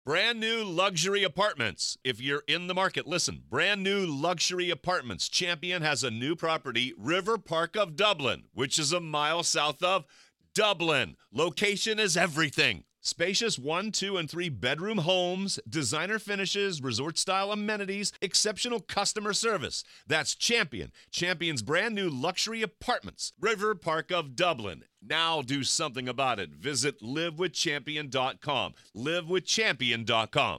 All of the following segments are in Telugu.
Brand new luxury apartments. If you're in the market, listen. Brand new luxury apartments. Champion has a new property, River Park of Dublin, which is a mile south of Dublin. Location is everything. Spacious one, two, and three bedroom homes, designer finishes, resort style amenities, exceptional customer service. That's Champion. Champion's brand new luxury apartments, River Park of Dublin. Now do something about it. Visit livewithchampion.com. Livewithchampion.com.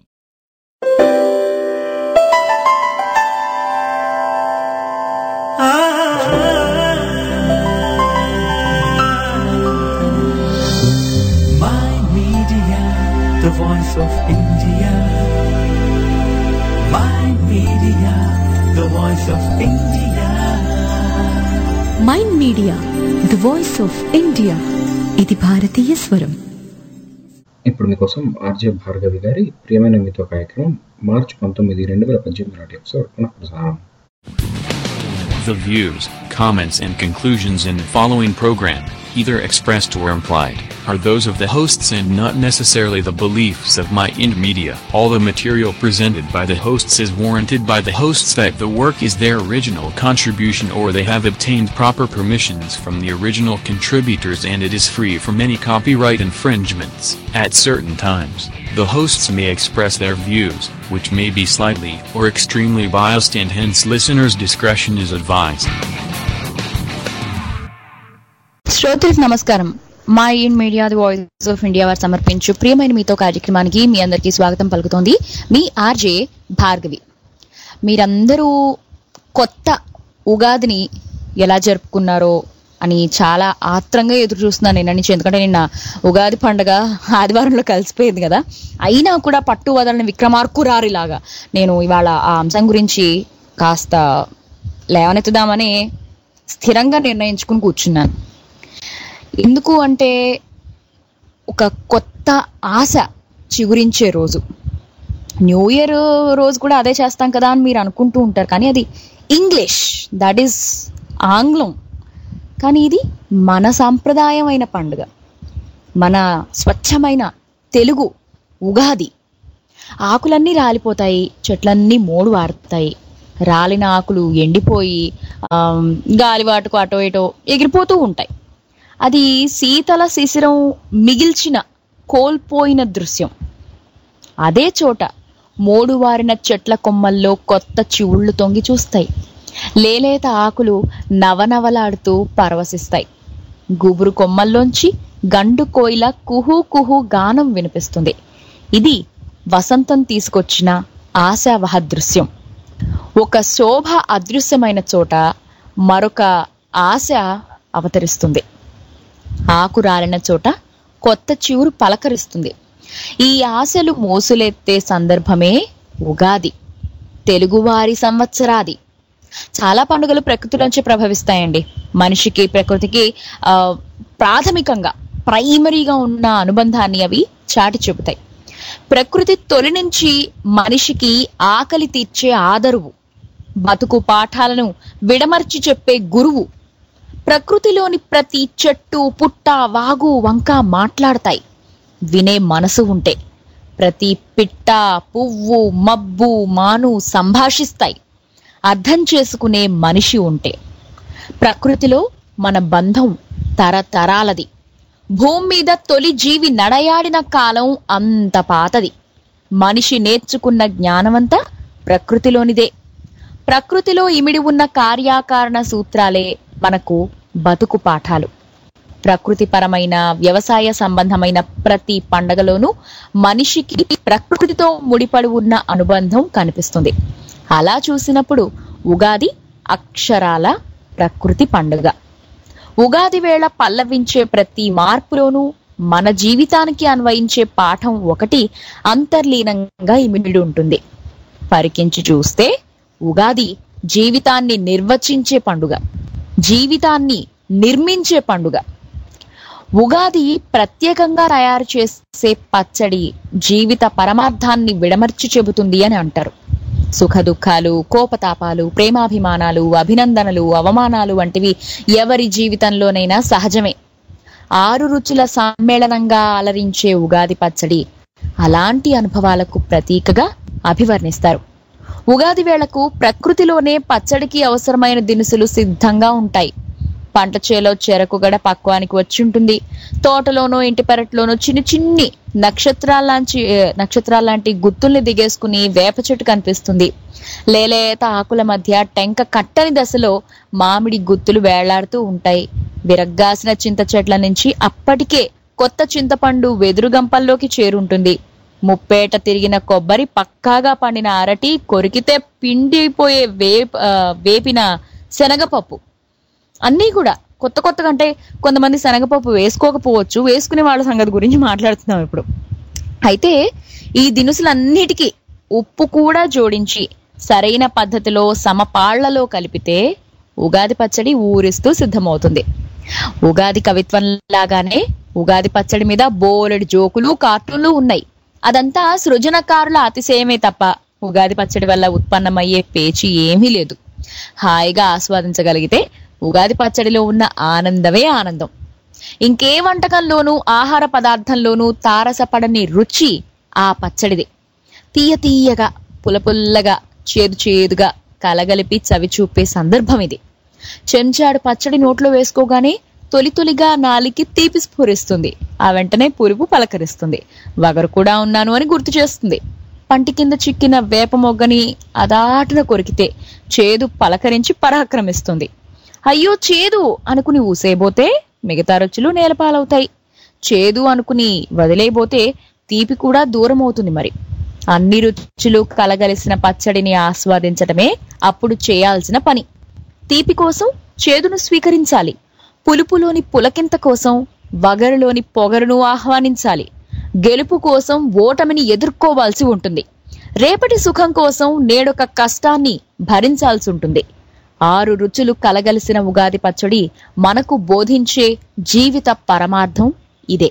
My Media, the voice of India. My Media, the voice of India. MyInd media the voice of India ఇది భారతీయ స్వరం ఇప్పుడు మీకోసం ఆర్జే భార్గవి గారి ప్రియమైన మీతో కార్యక్రమం మార్చి పంతొమ్మిది రెండు వేల పద్దెనిమిది నాటి ఎపిసోడ్ పునఃప్రసారం The views, comments, and conclusions in the following program, either expressed or implied, are those of the hosts and not necessarily the beliefs of My Ind Media. All the material presented by the hosts is warranted by the hosts that the work is their original contribution or they have obtained proper permissions from the original contributors and it is free from any copyright infringements. At certain times, the hosts may express their views, which may be slightly or extremely biased and hence listeners' discretion is advised. శ్రోతలకు నమస్కారం MyInd media the voice of India వారు సమర్పించు ప్రియమైన మీతో కార్యక్రమానికి మీ అందరికీ స్వాగతం పలుకుతోంది మీ ఆర్జే భార్గవి మీరందరూ కొత్త ఉగాదిని ఎలా జరుపుకున్నారో అని చాలా ఆత్రంగా ఎదురు చూస్తున్నాను నిన్న నుంచి ఎందుకంటే నిన్న ఉగాది పండగ ఆదివారంలో కలిసిపోయింది కదా అయినా కూడా పట్టు వదలని విక్రమార్కురారిలాగా నేను ఇవాళ ఆ అంశం గురించి కాస్త లేవనెత్తుదామని స్థిరంగా నిర్ణయించుకుని కూర్చున్నాను ఎందుకు అంటే ఒక కొత్త ఆశ చిగురించే రోజు న్యూ ఇయర్ రోజు కూడా అదే చేస్తాం కదా అని మీరు అనుకుంటూ ఉంటారు కానీ అది ఇంగ్లీష్ దట్ ఈస్ ఆంగ్లం కానీ ఇది మన సాంప్రదాయమైన పండుగ మన స్వచ్ఛమైన తెలుగు ఉగాది ఆకులన్నీ రాలిపోతాయి చెట్లన్నీ మోడు వారుతాయి రాలిన ఆకులు ఎండిపోయి ఆమ్, గాలివాటుకు అటో ఇటో ఎగిరిపోతూ ఉంటాయి అది శీతల శిశిరం మిగిల్చిన కోల్పోయిన దృశ్యం అదే చోట మోడువారిన చెట్ల కొమ్మల్లో కొత్త చివుళ్ళు తొంగి చూస్తాయి లేలేత ఆకులు నవనవలాడుతూ పరవశిస్తాయి గుబురు కొమ్మల్లోంచి గండు కోయిల కుహు కుహు గానం వినిపిస్తుంది ఇది వసంతం తీసుకొచ్చిన ఆశావహ దృశ్యం ఒక శోభ అదృశ్యమైన చోట మరొక ఆశ అవతరిస్తుంది ఆకు రాలిన చోట కొత్త చివురు పలకరిస్తుంది ఈ ఆశలు మోసులెత్తే సందర్భమే ఉగాది తెలుగువారి సంవత్సరాది చాలా పండుగలు ప్రకృతిలోంచి ప్రభవిస్తాయండి మనిషికి ప్రకృతికి ఆ, ప్రాథమికంగా ప్రైమరీగా ఉన్న అనుబంధాన్ని అవి చాటి చెబుతాయి ప్రకృతి తొలి నుంచి మనిషికి ఆకలి తీర్చే ఆదరువు బతుకు పాఠాలను విడమర్చి చెప్పే గురువు ప్రకృతిలోని ప్రతి చెట్టు పుట్ట వాగు వంక మాట్లాడతాయి వినే మనసు ఉంటే ప్రతి పిట్ట పువ్వు మబ్బు మాను సంభాషిస్తాయి అర్థం చేసుకునే మనిషి ఉంటే ప్రకృతిలో మన బంధం తరతరాలది భూమి మీద తొలి జీవి నడయాడిన కాలం అంత పాతది మనిషి నేర్చుకున్న జ్ఞానమంతా ప్రకృతిలోనిదే ప్రకృతిలో ఇమిడి ఉన్న కార్యాకారణ సూత్రాలే మనకు బతుకు పాఠాలు ప్రకృతిపరమైన వ్యవసాయ సంబంధమైన ప్రతి పండగలోనూ మనిషికి ప్రకృతితో ముడిపడి ఉన్న అనుబంధం కనిపిస్తుంది అలా చూసినప్పుడు ఉగాది అక్షరాల ప్రకృతి పండుగ ఉగాది వేళ పల్లవించే ప్రతి మార్పులోనూ మన జీవితానికి అన్వయించే పాఠం ఒకటి అంతర్లీనంగా ఇమిడి ఉంటుంది పరికించి చూస్తే ఉగాది జీవితాన్ని నిర్వచించే పండుగ జీవితాన్ని నిర్మించే పండుగ ఉగాది ప్రత్యేకంగా తయారు చేసే పచ్చడి జీవిత పరమార్థాన్ని విడమర్చి చెబుతుంది అని అంటారు సుఖ దుఃఖాలు కోపతాపాలు ప్రేమాభిమానాలు అభినందనలు అవమానాలు వంటివి ఎవరి జీవితంలోనైనా సహజమే ఆరు రుచుల సమ్మేళనంగా అలరించే ఉగాది పచ్చడి అలాంటి అనుభవాలకు ప్రతీకగా అభివర్ణిస్తారు ఉగాది వేళకు ప్రకృతిలోనే పచ్చడికి అవసరమైన దినుసులు సిద్ధంగా ఉంటాయి పంట చేలో చెరకు గడ పక్వానికి వచ్చి ఉంటుంది తోటలోనో ఇంటి పెరట్లోనో చిన్న చిన్ని నక్షత్రాల్లాంటి నక్షత్రాల్లాంటి గుత్తుల్ని దిగేసుకుని వేప చెట్టు కనిపిస్తుంది లేలేత ఆకుల మధ్య టెంక కట్టని దశలో మామిడి గుత్తులు వేలాడుతూ ఉంటాయి విరగ్గాసిన చింత చెట్ల నుంచి అప్పటికే కొత్త చింతపండు వెదురు గంపల్లోకి చేరుంటుంది ముప్పేట తిరిగిన కొబ్బరి పక్కాగా పండిన అరటి కొరికితే పిండిపోయే వేప ఆ, వేపిన శనగపప్పు అన్నీ కూడా కొత్త కొత్తగా అంటే కొంతమంది శనగపప్పు వేసుకోకపోవచ్చు వేసుకునే వాళ్ళ సంగతి గురించి మాట్లాడుతున్నాం ఇప్పుడు అయితే ఈ దినుసులన్నిటికీ ఉప్పు కూడా జోడించి సరైన పద్ధతిలో సమపాళ్లలో కలిపితే ఉగాది పచ్చడి ఊరిస్తూ సిద్ధమవుతుంది ఉగాది కవిత్వం లాగానే ఉగాది పచ్చడి మీద బోలెడు జోకులు కార్టూన్లు ఉన్నాయి అదంతా సృజనకారుల అతిశయమే తప్ప ఉగాది పచ్చడి వల్ల ఉత్పన్నమయ్యే పేచి ఏమీ లేదు హాయిగా ఆస్వాదించగలిగితే ఉగాది పచ్చడిలో ఉన్న ఆనందమే ఆనందం ఇంకే వంటకంలోనూ ఆహార పదార్థంలోనూ తారసపడని రుచి ఆ పచ్చడిది తీయ తీయగా పులపుల్లగా చేదు చేదుగా కలగలిపి చవి చూపే సందర్భం ఇది చెంచాడు పచ్చడి నోట్లో వేసుకోగానే తొలి తొలిగా నాలికి తీపి స్ఫురిస్తుంది ఆ వెంటనే పురుగు పలకరిస్తుంది వగరు కూడా ఉన్నాను అని గుర్తు చేస్తుంది పంటి కింద చిక్కిన వేప మొగ్గని అదాటున కొరికితే చేదు పలకరించి పరాక్రమిస్తుంది అయ్యో చేదు అనుకుని ఊసేయబోతే మిగతా రుచులు నేలపాలవుతాయి చేదు అనుకుని వదిలేయబోతే తీపి కూడా దూరం అవుతుంది మరి అన్ని రుచులు కలగలిసిన పచ్చడిని ఆస్వాదించటమే అప్పుడు చేయాల్సిన పని తీపి కోసం చేదును స్వీకరించాలి పులుపులోని పులకింత కోసం వగరులోని పొగరును ఆహ్వానించాలి గెలుపు కోసం ఓటమిని ఎదుర్కోవాల్సి ఉంటుంది రేపటి సుఖం కోసం నేడొక కష్టాన్ని భరించాల్సి ఉంటుంది ఆరు రుచులు కలగలిసిన ఉగాది పచ్చడి మనకు బోధించే జీవిత పరమార్థం ఇదే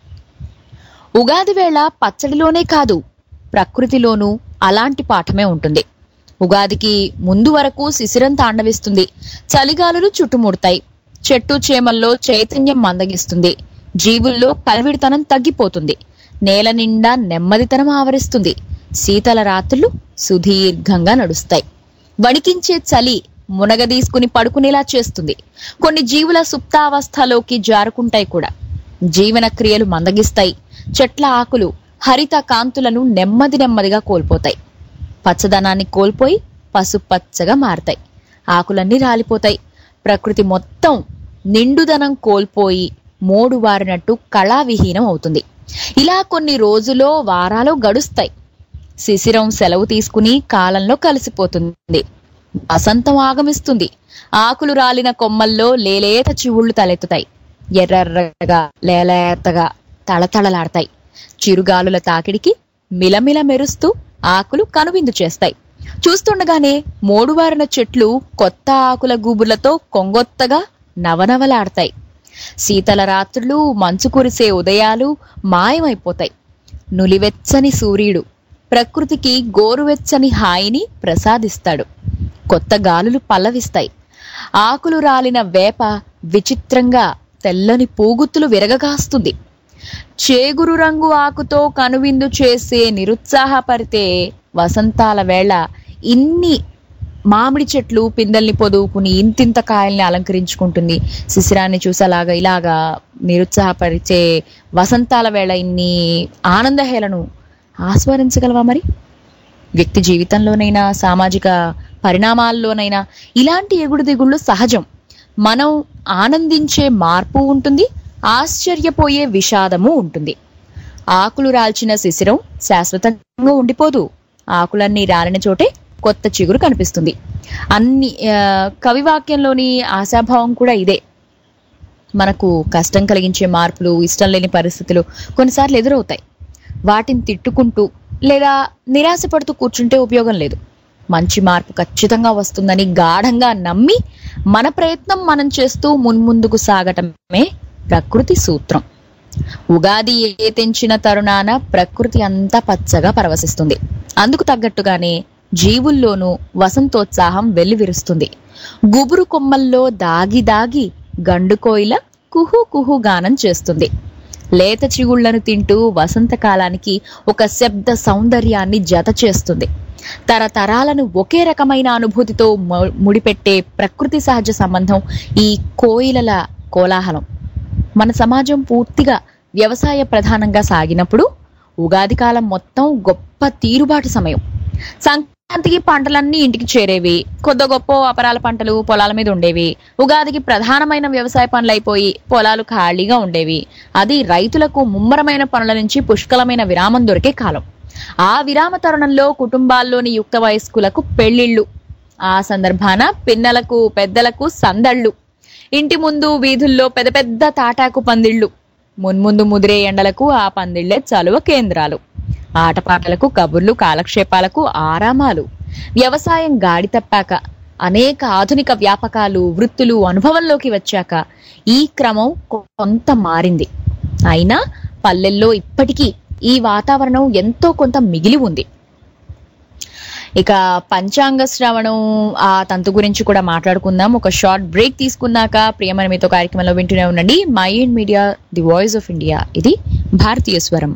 ఉగాది వేళ పచ్చడిలోనే కాదు ప్రకృతిలోనూ అలాంటి పాఠమే ఉంటుంది ఉగాదికి ముందు వరకు శిశిరం తాండవిస్తుంది చలిగాలులు చుట్టుముడతాయి చెట్టు చేమల్లో చైతన్యం మందగిస్తుంది జీవుల్లో కలవిడితనం తగ్గిపోతుంది నేల నిండా నెమ్మదితనం ఆవరిస్తుంది శీతల రాత్రులు సుదీర్ఘంగా నడుస్తాయి వణికించే చలి మునగదీసుకుని పడుకునేలా చేస్తుంది కొన్ని జీవుల సుప్తావస్థలోకి జారుకుంటాయి కూడా జీవన క్రియలు మందగిస్తాయి చెట్ల ఆకులు హరిత కాంతులను నెమ్మది నెమ్మదిగా కోల్పోతాయి పచ్చదనాన్ని కోల్పోయి పసుపచ్చగా మారతాయి ఆకులన్నీ రాలిపోతాయి ప్రకృతి మొత్తం నిండుదనం కోల్పోయి మోడు వారినట్టు కళావిహీనం అవుతుంది ఇలా కొన్ని రోజులో వారాలు గడుస్తాయి శిశిరం సెలవు తీసుకుని కాలంలో కలిసిపోతుంది వసంతం ఆగమిస్తుంది ఆకులు రాలిన కొమ్మల్లో లేలేత చివుళ్లు తలెత్తుతాయి ఎర్రర్రగా లేలేతగా తళతళలాడతాయి చిరుగాలుల తాకిడికి మిలమిల మెరుస్తూ ఆకులు కనువిందు చేస్తాయి చూస్తుండగానే మోడువారిన చెట్లు కొత్త ఆకుల గూబులతో కొంగొత్తగా నవనవలాడతాయి శీతల రాత్రులు మంచు కురిసే ఉదయాలు మాయమైపోతాయి నులివెచ్చని సూర్యుడు ప్రకృతికి గోరువెచ్చని హాయిని ప్రసాదిస్తాడు కొత్త గాలులు పల్లవిస్తాయి ఆకులు రాలిన వేప విచిత్రంగా తెల్లని పూగుత్తులు విరగగాస్తుంది చేగురు రంగు ఆకుతో కనువిందు చేసే నిరుత్సాహపరితే వసంతాల వేళ ఇన్ని మామిడి చెట్లు పిందల్ని పొదువుకుని ఇంతింత కాయల్ని అలంకరించుకుంటుంది శిశిరాన్ని చూసేలాగా ఇలాగా నిరుత్సాహపరిచే వసంతాల వేళ ఇన్ని ఆనందహేళను ఆస్వాదించగలవా మరి వ్యక్తి జీవితంలోనైనా సామాజిక పరిణామాల్లోనైనా ఇలాంటి ఎగుడు దిగుళ్ళు సహజం మనం ఆనందించే మార్పు ఉంటుంది ఆశ్చర్యపోయే విషాదము ఉంటుంది ఆకులు రాల్చిన శిశిరం శాశ్వతంగా ఉండిపోదు ఆకులన్నీ రాలిన చోటే కొత్త చిగురు కనిపిస్తుంది అన్ని ఆ, కవివాక్యంలోని ఆశాభావం కూడా ఇదే మనకు కష్టం కలిగించే మార్పులు ఇష్టం లేని పరిస్థితులు కొన్నిసార్లు ఎదురవుతాయి వాటిని తిట్టుకుంటూ లేదా నిరాశపడుతూ కూర్చుంటే ఉపయోగం లేదు మంచి మార్పు ఖచ్చితంగా వస్తుందని గాఢంగా నమ్మి మన ప్రయత్నం మనం చేస్తూ మున్ముందుకు సాగటమే ప్రకృతి సూత్రం ఉగాది ఏ తెంచిన తరుణాన ప్రకృతి అంతా పచ్చగా పరవశిస్తుంది అందుకు తగ్గట్టుగానే జీవుల్లోనూ వసంతోత్సాహం వెల్లివిరుస్తుంది గుబురు కొమ్మల్లో దాగి దాగి గండుకోయిల కుహు కుహు గానం చేస్తుంది లేత చిగుళ్లను తింటూ వసంతకాలానికి ఒక శబ్ద సౌందర్యాన్ని జత చేస్తుంది తరతరాలను ఒకే రకమైన అనుభూతితో ము- ముడిపెట్టే ప్రకృతి సహజ సంబంధం ఈ కోయిలల కోలాహలం మన సమాజం పూర్తిగా వ్యవసాయ ప్రధానంగా సాగినప్పుడు ఉగాది కాలం మొత్తం గొప్ప తీరుబాటు సమయం సంక్రాంతికి పంటలన్నీ ఇంటికి చేరేవి కొద్ది గొప్ప అపరాల పంటలు పొలాల మీద ఉండేవి ఉగాదికి ప్రధానమైన వ్యవసాయ పనులు అయిపోయి పొలాలు ఖాళీగా ఉండేవి అది రైతులకు ముమ్మరమైన పనుల నుంచి పుష్కలమైన విరామం దొరికే కాలం ఆ విరామ తరుణంలో కుటుంబాల్లోని యుక్త వయస్కులకు పెళ్లిళ్ళు ఆ సందర్భాన పిన్నలకు పెద్దలకు సందళ్ళు ఇంటి ముందు వీధుల్లో పెద్ద పెద్ద తాటాకు పందిళ్ళు మున్ముందు ముదిరే ఎండలకు ఆ పందిళ్లే చలువ కేంద్రాలు ఆటపాటలకు కబుర్లు కాలక్షేపాలకు ఆరామాలు వ్యవసాయం గాడి తప్పాక అనేక ఆధునిక వ్యాపకాలు వృత్తులు అనుభవంలోకి వచ్చాక ఈ క్రమం కొంత మారింది అయినా పల్లెల్లో ఇప్పటికీ ఈ వాతావరణం ఎంతో కొంత మిగిలి ఉంది ఇక పంచాంగ శ్రవణం ఆ తంతు గురించి కూడా మాట్లాడుకుందాం ఒక షార్ట్ బ్రేక్ తీసుకున్నాక ప్రియమైన మీతో కార్యక్రమంలో వింటూనే ఉండండి MyInd media the voice of India ఇది భారతీయ స్వరం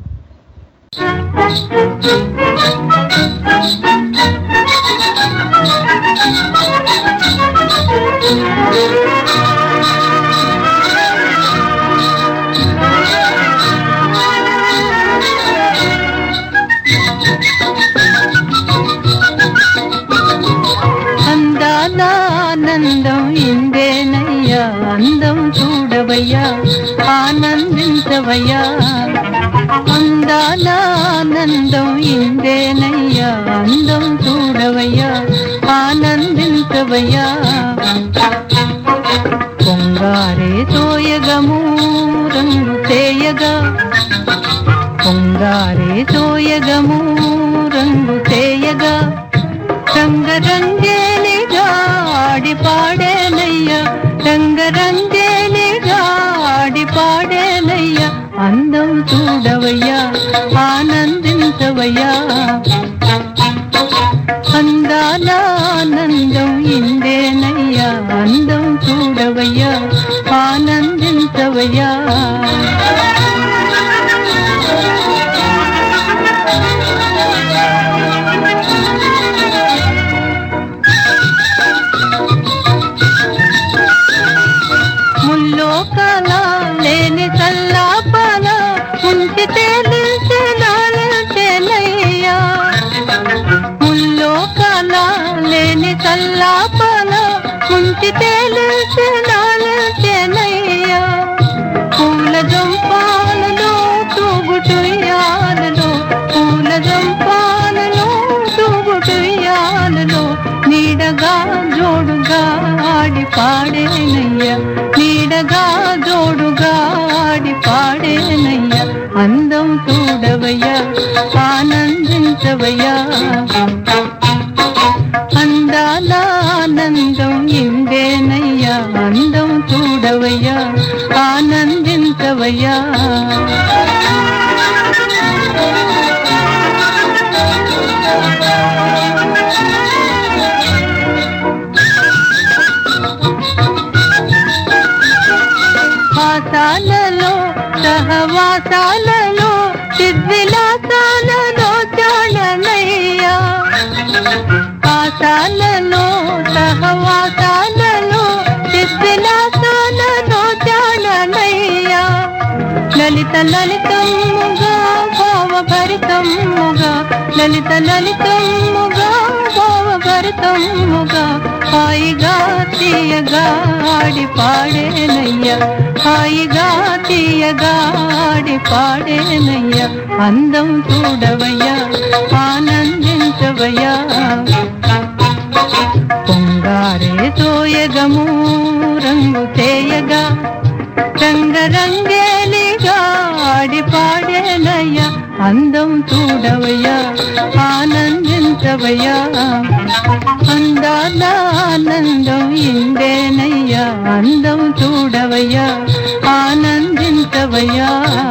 అందాల ఆనందం ఇందేనయ్యా అందం చూడవయ్యా ఆనందించవయ్యా అందాల ఆనందం ఇందేనయ్యా అందం చూడవయ్యా ఆనందించవయ్యా పొంగారే తోయగము రంగు తేయగా పొంగారే తోయగము రంగు తేయగా రంగరంగేలిగా ఆడి పాడేనయ్యా రంగరంగేలిగా ఆడి పాడేనయ్యా అందం చూడవయ్యా ఆనందించవయ్యా అందాల ఆనందం ఇందేనయ్యా అందం చూడవయ్యా ఆనందించవయ్యా ముల్లోకాల లేని చల్లాపన ఉంచితే నిలిచెనయ్యా ముల్లోకాల లేని చల్లాపన ఉంచితే నిలిచెనయ్యా పూల జంపాలలో తూగుటుయ్యాలలో పూల జంపాలలో తూగుటుయ్యాలలో నీడగా జోడుగా ఆడి పాడేనయ్యా నీడగా జోడుగా ఆడి పాడేనయ్యా అందం చూడవయ్యా ఆనందించవయ్యా అందాల ఆనందం ఇందేనయ్యా అందం చూడవయ్యా ఆనందించవయ్యా వాసాలలో సహవాసాలలో చిద్విలాసాలలో చాలనయ్యా ఆసాలలో సహవాసాలలో చిద్విలాసాలలో చాలనయ్యా లలిత లలితముగా భావభరితముగా లలిత లలితముగా భావభరితముగా హాయిగా తీయగా ఆడి పాడేనయ్యా హాయిగా తీయగా ఆడి పాడేనయ్యా అందం చూడవయ్యా ఆనందించవయ్యా పొంగారే తోయగము రంగు తేయగా రంగరంగేలిగా ఆడి పాడేనయ్యా అందం చూడవయ్యా ఆనందించవయ్యా అందాల ఆనందం ఇందేనయ్యా అందం చూడవయ్యా ఆనందించవయ్యా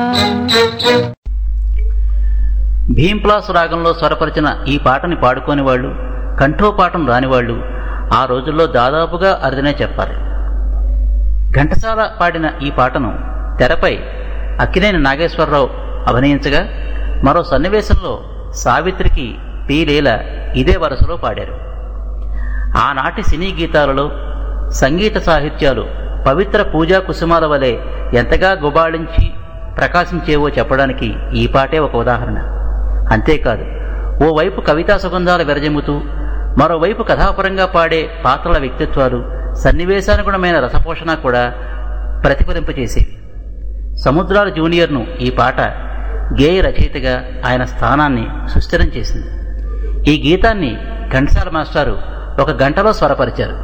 భీంప్లాస్ రాగంలో స్వరపరిచిన ఈ పాటని పాడుకోని వాళ్ళు కంఠోపాఠం రానివాళ్ళు ఆ రోజుల్లో దాదాపుగా అరుదనే చెప్పాలి ఘంటసాల పాడిన ఈ పాటను తెరపై అక్కినేని నాగేశ్వరరావు అభినయించగా మరో సన్నివేశంలో సావిత్రికి పి లీల ఇదే వరుసలో పాడారు ఆనాటి సినీ గీతాలలో సంగీత సాహిత్యాలు పవిత్ర పూజా కుసుమాల వలె ఎంతగా గుబాళించి ప్రకాశించేవో చెప్పడానికి ఈ పాటే ఒక ఉదాహరణ అంతేకాదు ఓవైపు కవితా సుగంధాలు విరజిమ్ముతూ మరోవైపు కథాపరంగా పాడే పాత్రల వ్యక్తిత్వాలు సన్నివేశానుగుణమైన రసపోషణ కూడా ప్రతిఫలింపచేసేవి సముద్రాల జూనియర్ను ఈ పాట గేయ రచయితగా ఆయన స్థానాన్ని సుస్థిరం చేసింది ఈ గీతాన్ని ఘంటసాల మాస్టారు ఒక గంటలో స్వరపరిచారు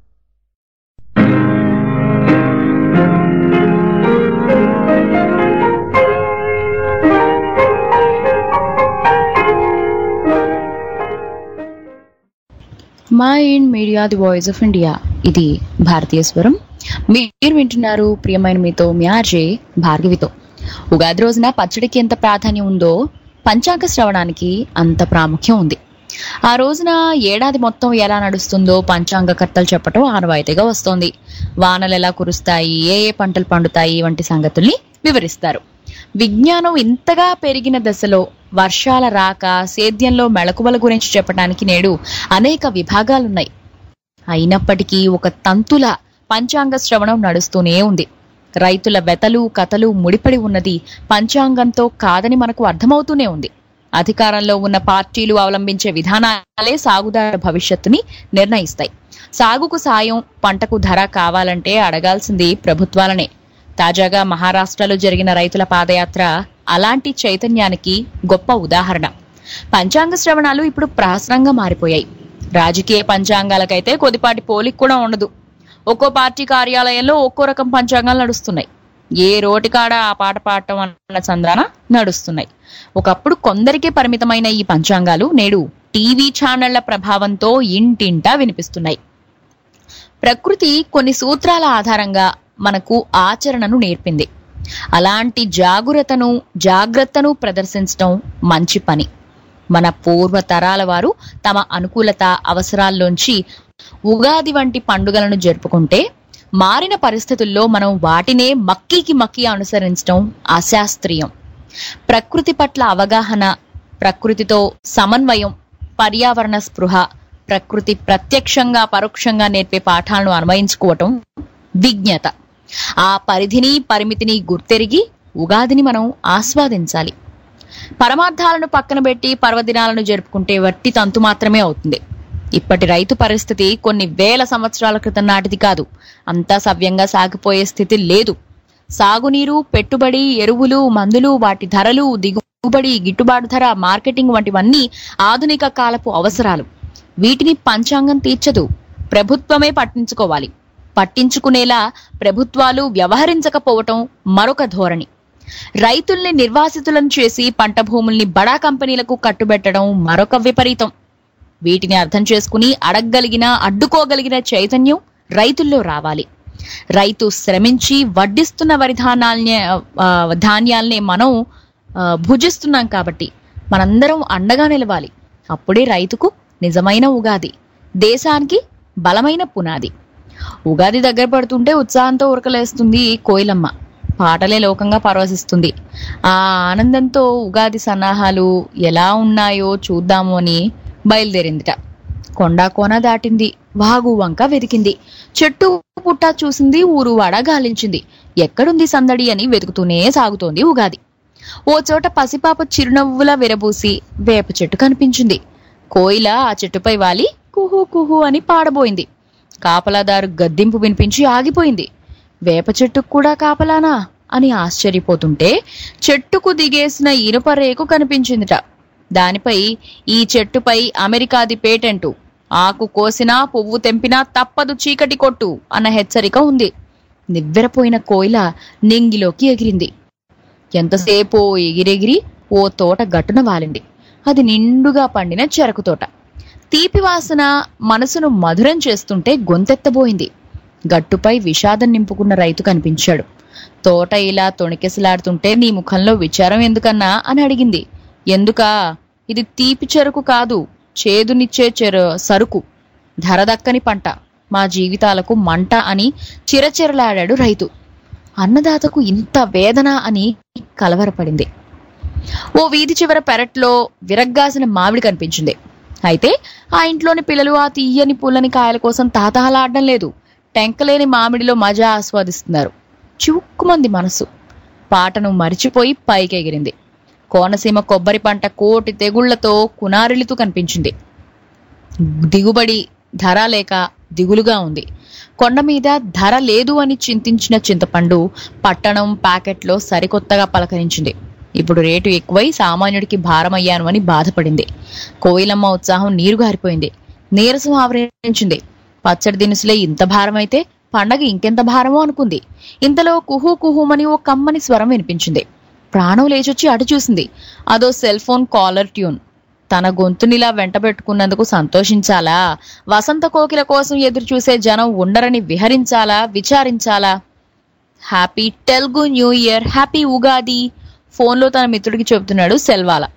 MyInd media the voice of India ఇది భారతీయ స్వరం మీరు వింటున్నారు ప్రియమైన మీతో మీ ఆర్జే భార్గవితో ఉగాది రోజున పచ్చడికి ఎంత ప్రాధాన్యం ఉందో పంచాంగ శ్రవణానికి అంత ప్రాముఖ్యం ఉంది ఆ రోజున ఏడాది మొత్తం ఎలా నడుస్తుందో పంచాంగకర్తలు చెప్పటం ఆనవాయితీగా వస్తోంది వానలు ఎలా కురుస్తాయి ఏ ఏ పంటలు పండుతాయి వంటి సంగతుల్ని వివరిస్తారు విజ్ఞానం ఇంతగా పెరిగిన దశలో వర్షాల రాక సేద్యంలో మెళకువల గురించి చెప్పడానికి నేడు అనేక విభాగాలున్నాయి అయినప్పటికీ ఒక తంతుల పంచాంగ శ్రవణం నడుస్తూనే ఉంది రైతుల వెతలు కథలు ముడిపడి ఉన్నది పంచాంగంతో కాదని మనకు అర్థమవుతూనే ఉంది అధికారంలో ఉన్న పార్టీలు అవలంబించే విధానాలే సాగుదారుల భవిష్యత్తుని నిర్ణయిస్తాయి సాగుకు సాయం పంటకు ధర కావాలంటే అడగాల్సింది ప్రభుత్వాలనే తాజాగా మహారాష్ట్రలో జరిగిన రైతుల పాదయాత్ర అలాంటి చైతన్యానికి గొప్ప ఉదాహరణ పంచాంగ శ్రవణాలు ఇప్పుడు ప్రహసనంగా మారిపోయాయి రాజకీయ పంచాంగాలకైతే కొద్దిపాటి పోలిక కూడా ఉండదు ఒక్కో పార్టీ కార్యాలయంలో ఒక్కో రకం పంచాంగాలు నడుస్తున్నాయి ఏ రోటికాడ ఆ పాట పాడటం అన్న చంద్రాన నడుస్తున్నాయి ఒకప్పుడు కొందరికే పరిమితమైన ఈ పంచాంగాలు నేడు టీవీ ఛానళ్ల ప్రభావంతో ఇంటింటా వినిపిస్తున్నాయి ప్రకృతి కొన్ని సూత్రాల ఆధారంగా మనకు ఆచరణను నేర్పింది అలాంటి జాగురతను జాగ్రత్తను ప్రదర్శించడం మంచి పని మన పూర్వ తరాల వారు తమ అనుకూలత అవసరాల్లోంచి ఉగాది వంటి పండుగలను జరుపుకుంటే మారిన పరిస్థితుల్లో మనం వాటినే మక్కీకి మక్కీ అనుసరించడం అశాస్త్రీయం ప్రకృతి పట్ల అవగాహన ప్రకృతితో సమన్వయం పర్యావరణ స్పృహ ప్రకృతి ప్రత్యక్షంగా పరోక్షంగా నేర్పే పాఠాలను అన్వయించుకోవటం విజ్ఞత ఆ పరిధిని పరిమితిని గుర్తెరిగి ఉగాదిని మనం ఆస్వాదించాలి పరమార్థాలను పక్కన పెట్టి పర్వదినాలను జరుపుకుంటే వట్టి తంతు మాత్రమే అవుతుంది ఇప్పటి రైతు పరిస్థితి కొన్ని వేల సంవత్సరాల క్రితం నాటిది కాదు అంతా సవ్యంగా సాగిపోయే స్థితి లేదు సాగునీరు పెట్టుబడి ఎరువులు మందులు వాటి ధరలు దిగుబడి గిట్టుబాటు ధర మార్కెటింగ్ వంటివన్నీ ఆధునిక కాలపు అవసరాలు వీటిని పంచాంగం తీర్చదు ప్రభుత్వమే పట్టించుకోవాలి పట్టించుకునేలా ప్రభుత్వాలు వ్యవహరించకపోవటం మరొక ధోరణి రైతుల్ని నిర్వాసితులను చేసి పంట భూముల్ని బడా కంపెనీలకు కట్టుబెట్టడం మరొక విపరీతం వీటిని అర్థం చేసుకుని అడగగలిగిన అడ్డుకోగలిగిన చైతన్యం రైతుల్లో రావాలి రైతు శ్రమించి వడ్డిస్తున్న వరి ధాన్యాల్ని ఆ, ధాన్యాల్ని మనం ఆ, భుజిస్తున్నాం కాబట్టి మనందరం అండగా నిలవాలి అప్పుడే రైతుకు నిజమైన ఉగాది దేశానికి బలమైన పునాది ఉగాది దగ్గర పడుతుంటే ఉత్సాహంతో ఉరకలేస్తుంది కోయిలమ్మ పాటలే లోకంగా పరవశిస్తుంది ఆ ఆనందంతో ఉగాది సన్నాహాలు ఎలా ఉన్నాయో చూద్దాము అని బయలుదేరిందిట కొండా కోన దాటింది వాగు వంక వెతికింది చెట్టు పుట్ట చూసింది ఊరు వాడ గాలించింది ఎక్కడుంది సందడి అని వెతుకుతూనే సాగుతోంది ఉగాది ఓ చోట పసిపాప చిరునవ్వులా విరబూసి వేప చెట్టు కనిపించింది కోయిల ఆ చెట్టుపై వాలి కుహు కుహు అని పాడబోయింది కాపలాదారు గద్దింపు వినిపించి ఆగిపోయింది వేప చెట్టుకు కూడా కాపలానా అని ఆశ్చర్యపోతుంటే చెట్టుకు దిగేసిన ఇనుప రేకు కనిపించిందిట దానిపై ఈ చెట్టుపై అమెరికాది పేటెంటు ఆకు కోసినా పువ్వు తెంపినా తప్పదు చీకటి కొట్టు అన్న హెచ్చరిక ఉంది నివ్వెరపోయిన కోయిల నింగిలోకి ఎగిరింది ఎంతసేపో ఎగిరెగిరి ఓ తోట గట్టున వాలింది అది నిండుగా పండిన చెరకు తోట తీపి వాసన మనసును మధురం చేస్తుంటే గొంతెత్తబోయింది గట్టుపై విషాదం నింపుకున్న రైతు కనిపించాడు తోట ఇలా తొణికెసలాడుతుంటే నీ ముఖంలో విచారం ఎందుకన్నా అని అడిగింది ఎందుకా ఇది తీపి చెరుకు కాదు చేదునిచ్చే చెరు సరుకు ధర దక్కని పంట మా జీవితాలకు మంట అని చిరచిరలాడాడు రైతు అన్నదాతకు ఇంత వేదన అని కలవరపడింది ఓ వీధి చివర పెరట్లో విరగ్గాసిన మామిడి కనిపించింది అయితే ఆ ఇంట్లోని పిల్లలు ఆ తీయని పుల్లని కాయల కోసం తాతహలాడడం లేదు టెంకలేని మామిడిలో మజా ఆస్వాదిస్తున్నారు చివుక్కుమంది మనసు పాటను మరిచిపోయి పైకెగిరింది కోనసీమ కొబ్బరి పంట కోటి తెగుళ్లతో కునారిల్లుతూ కనిపించింది దిగుబడి ధర లేక దిగులుగా ఉంది కొండ మీద ధర లేదు అని చింతించిన చింతపండు పట్టణం ప్యాకెట్లో సరికొత్తగా పలకరించింది ఇప్పుడు రేటు ఎక్కువై సామాన్యుడికి భారమయ్యాను అని బాధపడింది కోయిలమ్మ ఉత్సాహం నీరుగారిపోయింది నీరసం ఆవరించింది పచ్చడి దినుసులే ఇంత భారమైతే పండగ ఇంకెంత భారమో అనుకుంది ఇంతలో కుహు కుహుమని ఓ కమ్మని స్వరం వినిపించింది ప్రాణం లేచొచ్చి అటు చూసింది అదో సెల్ ఫోన్ కాలర్ ట్యూన్ తన గొంతునిలా వెంటబెట్టుకున్నందుకు సంతోషించాలా వసంత కోకిల కోసం ఎదురు చూసే జనం ఉండరని విహరించాలా విచారించాలా happy Telugu new year happy Ugadi ఫోన్లో తన మిత్రుడికి చెబుతున్నాడు సెల్వాల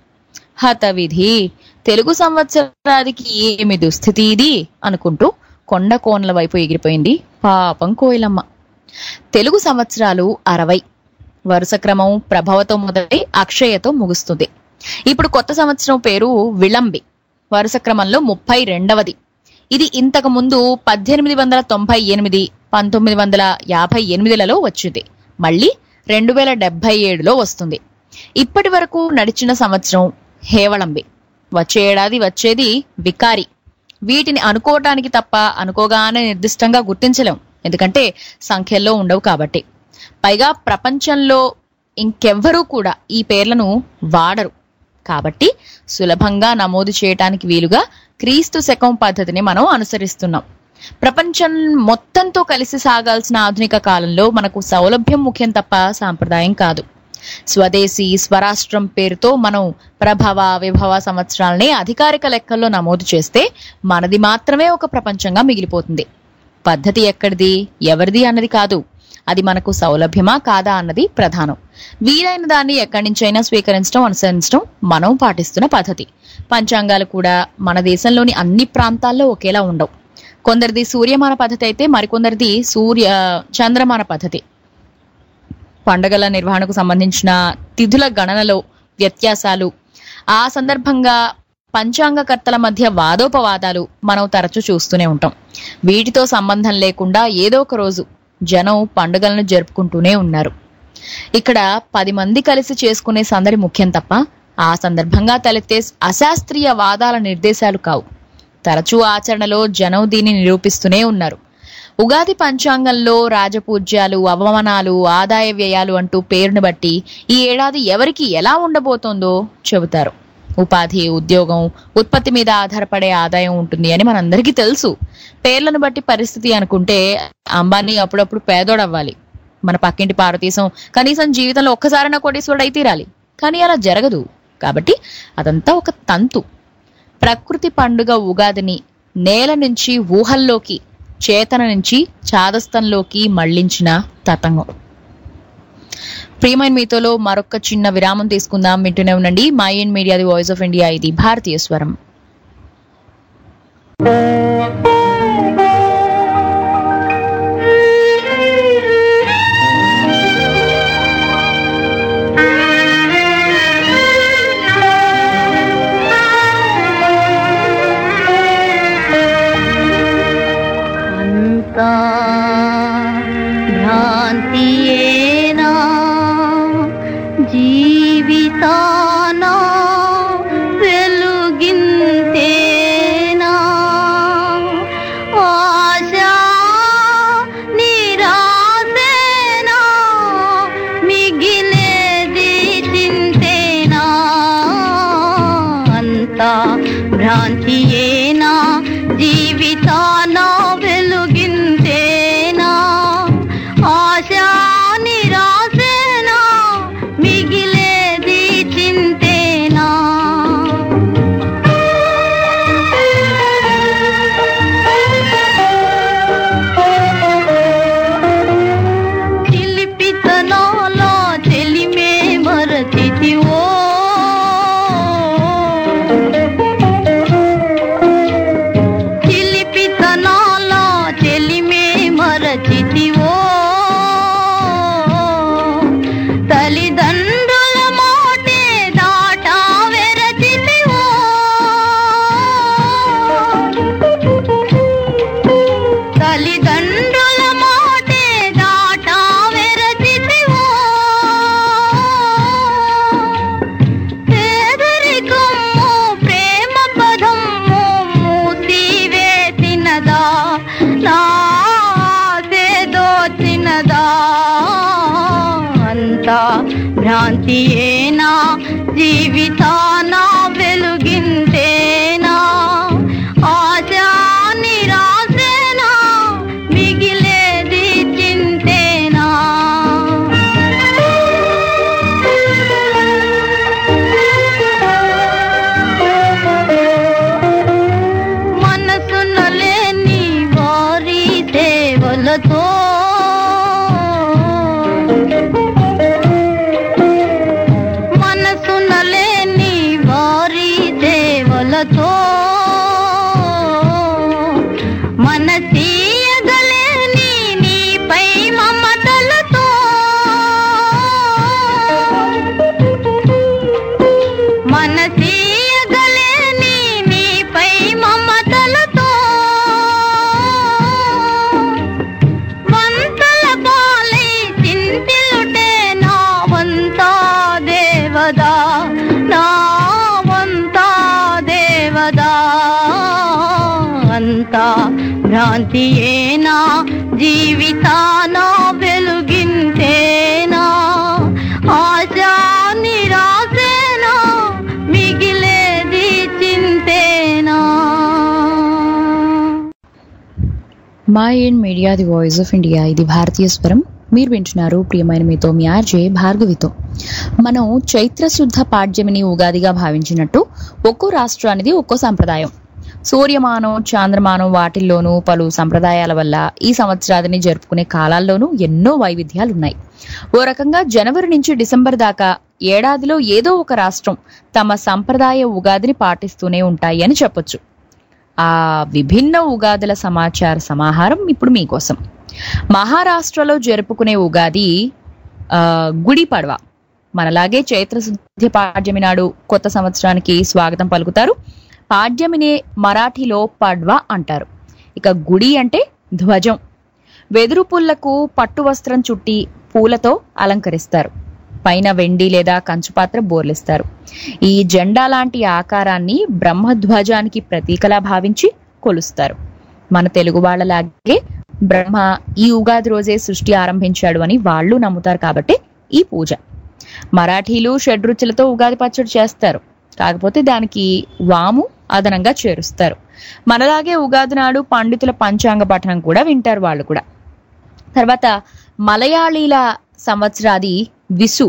హతవిధి తెలుగు సంవత్సరాదికి ఏమి దుస్థితి ఇది అనుకుంటూ కొండ కోనల వైపు ఎగిరిపోయింది పాపం కోయిలమ్మ తెలుగు సంవత్సరాలు అరవై వరుస క్రమం ప్రభవతో మొదలై అక్షయతో ముగుస్తుంది ఇప్పుడు కొత్త సంవత్సరం పేరు విళంబి వరుస క్రమంలో ముప్పై రెండవది ఇది ఇంతకు ముందు పద్దెనిమిది వందల తొంభై ఎనిమిది పంతొమ్మిది వందల యాభై ఎనిమిదిలలో వచ్చింది మళ్ళీ రెండు వేల డెబ్బై ఏడులో వస్తుంది ఇప్పటి వరకు నడిచిన సంవత్సరం హేవళంబి వచ్చే ఏడాది వచ్చేది వికారి వీటిని అనుకోవటానికి తప్ప అనుకోగానే నిర్దిష్టంగా గుర్తించలేం ఎందుకంటే సంఖ్యల్లో ఉండవు కాబట్టి పైగా ప్రపంచంలో ఇంకెవ్వరూ కూడా ఈ పేర్లను వాడరు కాబట్టి సులభంగా నమోదు చేయటానికి వీలుగా క్రీస్తు శకం పద్ధతిని మనం అనుసరిస్తున్నాం ప్రపంచం మొత్తంతో కలిసి సాగాల్సిన ఆధునిక కాలంలో మనకు సౌలభ్యం ముఖ్యం తప్ప సాంప్రదాయం కాదు స్వదేశీ స్వరాష్ట్రం పేరుతో మనం ప్రభవ విభవ సంవత్సరాలని అధికారిక లెక్కల్లో నమోదు చేస్తే మనది మాత్రమే ఒక ప్రపంచంగా మిగిలిపోతుంది పద్ధతి ఎక్కడిది ఎవరిది అన్నది కాదు అది మనకు సౌలభ్యమా కాదా అన్నది ప్రధానం వీలైన దాన్ని ఎక్కడి నుంచైనా స్వీకరించడం అనుసరించడం మనం పాటిస్తున్న పద్ధతి పంచాంగాలు కూడా మన దేశంలోని అన్ని ప్రాంతాల్లో ఒకేలా ఉండవు కొందరిది సూర్యమాన పద్ధతి అయితే మరికొందరిది సూర్య చంద్రమాన పద్ధతి పండగల నిర్వహణకు సంబంధించిన తిథుల గణనలో వ్యత్యాసాలు ఆ సందర్భంగా పంచాంగకర్తల మధ్య వాదోపవాదాలు మనం తరచూ చూస్తూనే ఉంటాం వీటితో సంబంధం లేకుండా ఏదో ఒక రోజు జనం పండుగలను జరుపుకుంటూనే ఉన్నారు ఇక్కడ పది మంది కలిసి చేసుకునే సందడి ముఖ్యం తప్ప ఆ సందర్భంగా తలెత్తే అశాస్త్రీయ వాదాల నిర్దేశాలు కావు తరచూ ఆచరణలో జనం దీన్ని నిరూపిస్తూనే ఉన్నారు ఉగాది పంచాంగంలో రాజపూజ్యాలు అవమానాలు ఆదాయ వ్యయాలు అంటూ పేరును బట్టి ఈ ఏడాది ఎవరికి ఎలా ఉండబోతోందో చెబుతారు ఉపాధి ఉద్యోగం ఉత్పత్తి మీద ఆధారపడే ఆదాయం ఉంటుంది అని మనందరికీ తెలుసు పేర్లను బట్టి పరిస్థితి అనుకుంటే అంబానీ అప్పుడప్పుడు పేదోడవ్వాలి మన పక్కింటి పార్వతీశం కనీసం జీవితంలో ఒక్కసారైనా కోటీశ్వరుడు అయి తీరాలి కానీ అలా జరగదు కాబట్టి అదంతా ఒక తంతు ప్రకృతి పండుగ ఉగాదిని నేల నుంచి ఊహల్లోకి చేతన నుంచి చాదస్తంలోకి మళ్లించిన తతంగం ప్రియమైన మీతోలో మరొక చిన్న విరామం తీసుకుందాం వింటూనే ఉండండి MyInd media the voice of India ఇది భారతీయ స్వరం అంతా భ్రాంతియేనా జీవితాన వెలుగింతేనా ఆశా నిరాశేనా మిగిలేది చింతేనా అంతా భ్రాంతియేనా జీవితాన వెలుగింతేనా ఆశా నిరాశేనా మిగిలేది చింతేనా చిలిపితనాలో చెలిమే మరచితివో చిలిపితనాలో అంతా భ్రాంతియేనా జీవితాన వెలుగింతేనా ఆశా నిరాశేనా మిగిలేది చింతేనా మనసున లేని వారి సేవలతో మనసున లేని వారి సేవలతో మనసీయగలేని నీపై మమతలతో మనసీయగలేని నీపై మమతలతో వంతల పాలై చింతిలుటే నా వంతా దేవదా నా వంతా దేవదా అంతా భ్రాంతియేనా జీవితాన వెలుగింతేనా ఆశా నిరాశేనా మిగిలేది చింతేనా MyInd media the voice of India ఇది భారతీయ స్వరం మీరు వింటున్నారు ప్రియమైన మీతో మీ ఆర్జే భార్గవితో మనం చైత్ర శుద్ధ పాడ్యమిని ఉగాదిగా భావించినట్టు ఒక్కో రాష్ట్రానిది ఒక్కో సంప్రదాయం సూర్యమానం చాంద్రమానం వాటిల్లోనూ పలు సంప్రదాయాల వల్ల ఈ సంవత్సరాదిని జరుపుకునే కాలాల్లోనూ ఎన్నో వైవిధ్యాలు ఉన్నాయి ఓ రకంగా జనవరి నుంచి డిసెంబర్ దాకా ఏడాదిలో ఏదో ఒక రాష్ట్రం తమ సంప్రదాయ ఉగాదిని పాటిస్తూనే ఉంటాయి అని చెప్పొచ్చు ఆ విభిన్న ఉగాదుల సమాచార సమాహారం ఇప్పుడు మీకోసం మహారాష్ట్రలో జరుపుకునే ఉగాది ఆ, గుడి పడవ మనలాగే చైత్ర శుద్ధ పాడ్యమి నాడు కొత్త సంవత్సరానికి స్వాగతం పలుకుతారు పాడ్యమినే మరాఠీలో పడ్వ అంటారు ఇక గుడి అంటే ధ్వజం వెదురు పుల్లకు పట్టు వస్త్రం చుట్టి పూలతో అలంకరిస్తారు పైన వెండి లేదా కంచుపాత్ర బోర్లిస్తారు ఈ జెండా లాంటి ఆకారాన్ని బ్రహ్మధ్వజానికి ప్రతీకలా భావించి కొలుస్తారు మన తెలుగు వాళ్ళలాగే బ్రహ్మ ఈ ఉగాది రోజే సృష్టి ఆరంభించాడు అని వాళ్ళు నమ్ముతారు కాబట్టి ఈ పూజ మరాఠీలు షడ్రుచులతో ఉగాది పచ్చడి చేస్తారు కాకపోతే దానికి వాము అదనంగా చేరుస్తారు మనలాగే ఉగాది నాడు పండితుల పంచాంగ పఠనం కూడా వింటారు వాళ్ళు కూడా తర్వాత మలయాళీల సంవత్సరాది విసు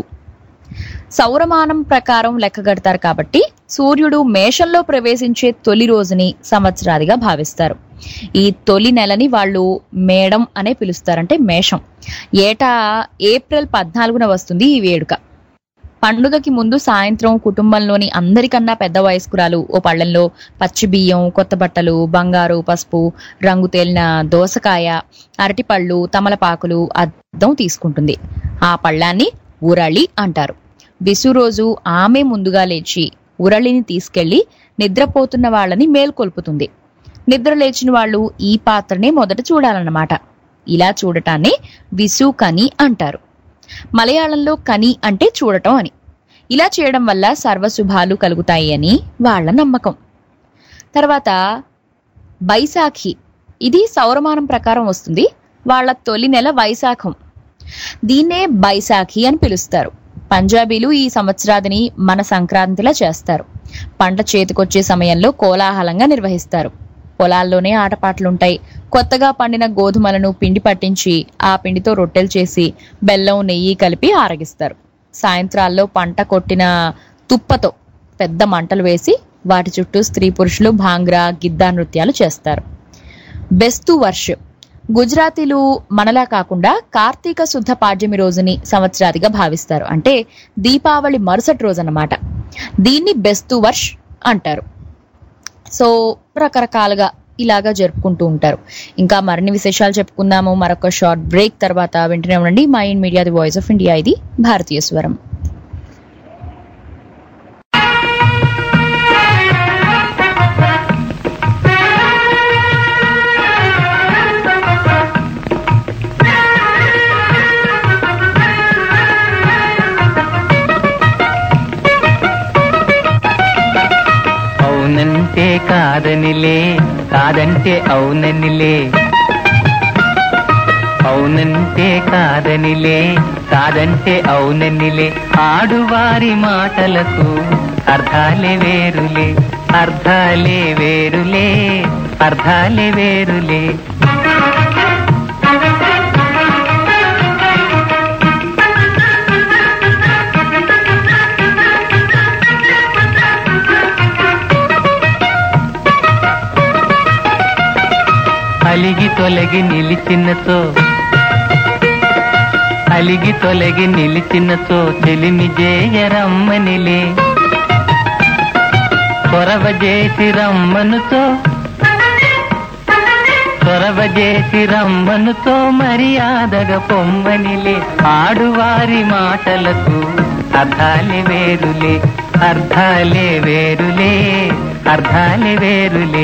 సౌరమానం ప్రకారం లెక్కగడతారు కాబట్టి సూర్యుడు మేషంలో ప్రవేశించే తొలి రోజుని సంవత్సరాదిగా భావిస్తారు ఈ తొలి నెలని వాళ్ళు మేడం అనే పిలుస్తారు అంటే మేషం ఏటా ఏప్రిల్ పద్నాలుగున వస్తుంది ఈ వేడుక పండుగకి ముందు సాయంత్రం కుటుంబంలోని అందరికన్నా పెద్ద వయస్కురాలు ఓ పళ్ళెంలో పచ్చి బియ్యం కొత్త బట్టలు బంగారు పసుపు రంగు తేలిన దోసకాయ అరటిపళ్ళు తమలపాకులు అద్దం తీసుకుంటుంది ఆ పళ్ళాన్ని ఉరళి అంటారు విసు రోజు ఆమె ముందుగా లేచి ఉరళిని తీసుకెళ్లి నిద్రపోతున్న వాళ్ళని మేల్కొల్పుతుంది నిద్ర లేచిన వాళ్ళు ఈ పాత్రనే మొదట చూడాలన్నమాట ఇలా చూడటాన్ని విసు కని అంటారు మలయాళంలో కని అంటే చూడటం అని ఇలా చేయడం వల్ల సర్వశుభాలు కలుగుతాయి అని వాళ్ళ నమ్మకం తర్వాత బైశాఖి ఇది సౌరమానం ప్రకారం వస్తుంది వాళ్ళ తొలి నెల వైశాఖం దీన్నే బైశాఖి అని పిలుస్తారు పంజాబీలు ఈ సంవత్సరాదిని మన సంక్రాంతిలా చేస్తారు పంట చేతికొచ్చే సమయంలో కోలాహలంగా నిర్వహిస్తారు పొలాల్లోనే ఆటపాటలుంటాయి కొత్తగా పండిన గోధుమలను పిండి పట్టించి ఆ పిండితో రొట్టెలు చేసి బెల్లం నెయ్యి కలిపి ఆరగిస్తారు సాయంత్రాల్లో పంట కొట్టిన తుప్పతో పెద్ద మంటలు వేసి వాటి చుట్టూ స్త్రీ పురుషులు భాంగ్రా గిద్దా నృత్యాలు చేస్తారు బెస్తు వర్ష్ గుజరాతీలు మనలా కాకుండా కార్తీక శుద్ధ పాడ్యమి రోజుని సంవత్సరాదిగా భావిస్తారు అంటే దీపావళి మరుసటి రోజు అన్నమాట దీన్ని బెస్తు వర్ష్ అంటారు సో రకరకాలుగా ఇలాగా జరుపుకుంటూ ఉంటారు ఇంకా మరిన్ని విశేషాలు చెప్పుకుందాము మరొక షార్ట్ బ్రేక్ తర్వాత వింటూనే ఉండండి MyInd media the voice of India ఇది భారతీయ స్వరం అవునంటే కాదనిలే కాదంటే అవుననిలే అవునంటే కాదనిలే కాదంటే అవుననిలే ఆడువారి మాటలకు అర్థాలే వేరులే అర్థాలే వేరులే అర్థాలే వేరులే అలిగి తొలగి నిలిచినతో అలిగి తొలగి నిలిచినతో చెలిమి జేయరమ్మనిలే కొరవ చేసి రమ్మనుతో కొరవ చేసి రమ్మనుతో మర్యాదగా పొమ్మనిలే ఆడువారి మాటలకు అర్థాలే వేరులే అర్థాలే వేరులే అర్థాలే వేరులే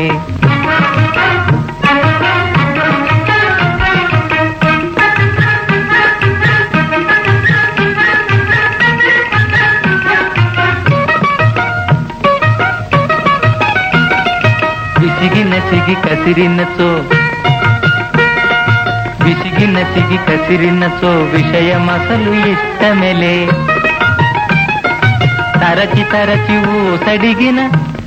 విసిగిన సిగి కసిరినచో విసిగిన సిగి కసిరినచో విషయమసలు ఇష్టమెలే తరచి తరచి ఊసడిగిన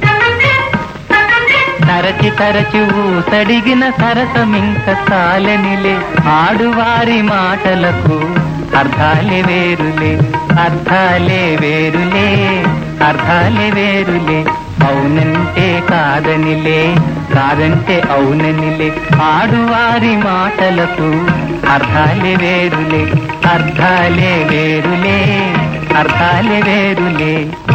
తరచి తరచి ఊసడిగిన సరసమింక చాలనిలే ఆడువారి మాటలకు అర్థాలే వేరులే అర్థాలే వేరులే అర్థాలే వేరులే అవునంటే కాదనిలే కాదంటే అవుననిలే ఆడువారి మాటలకు అర్థాలే వేరులే అర్థాలే వేరులే అర్థాలే వేరులే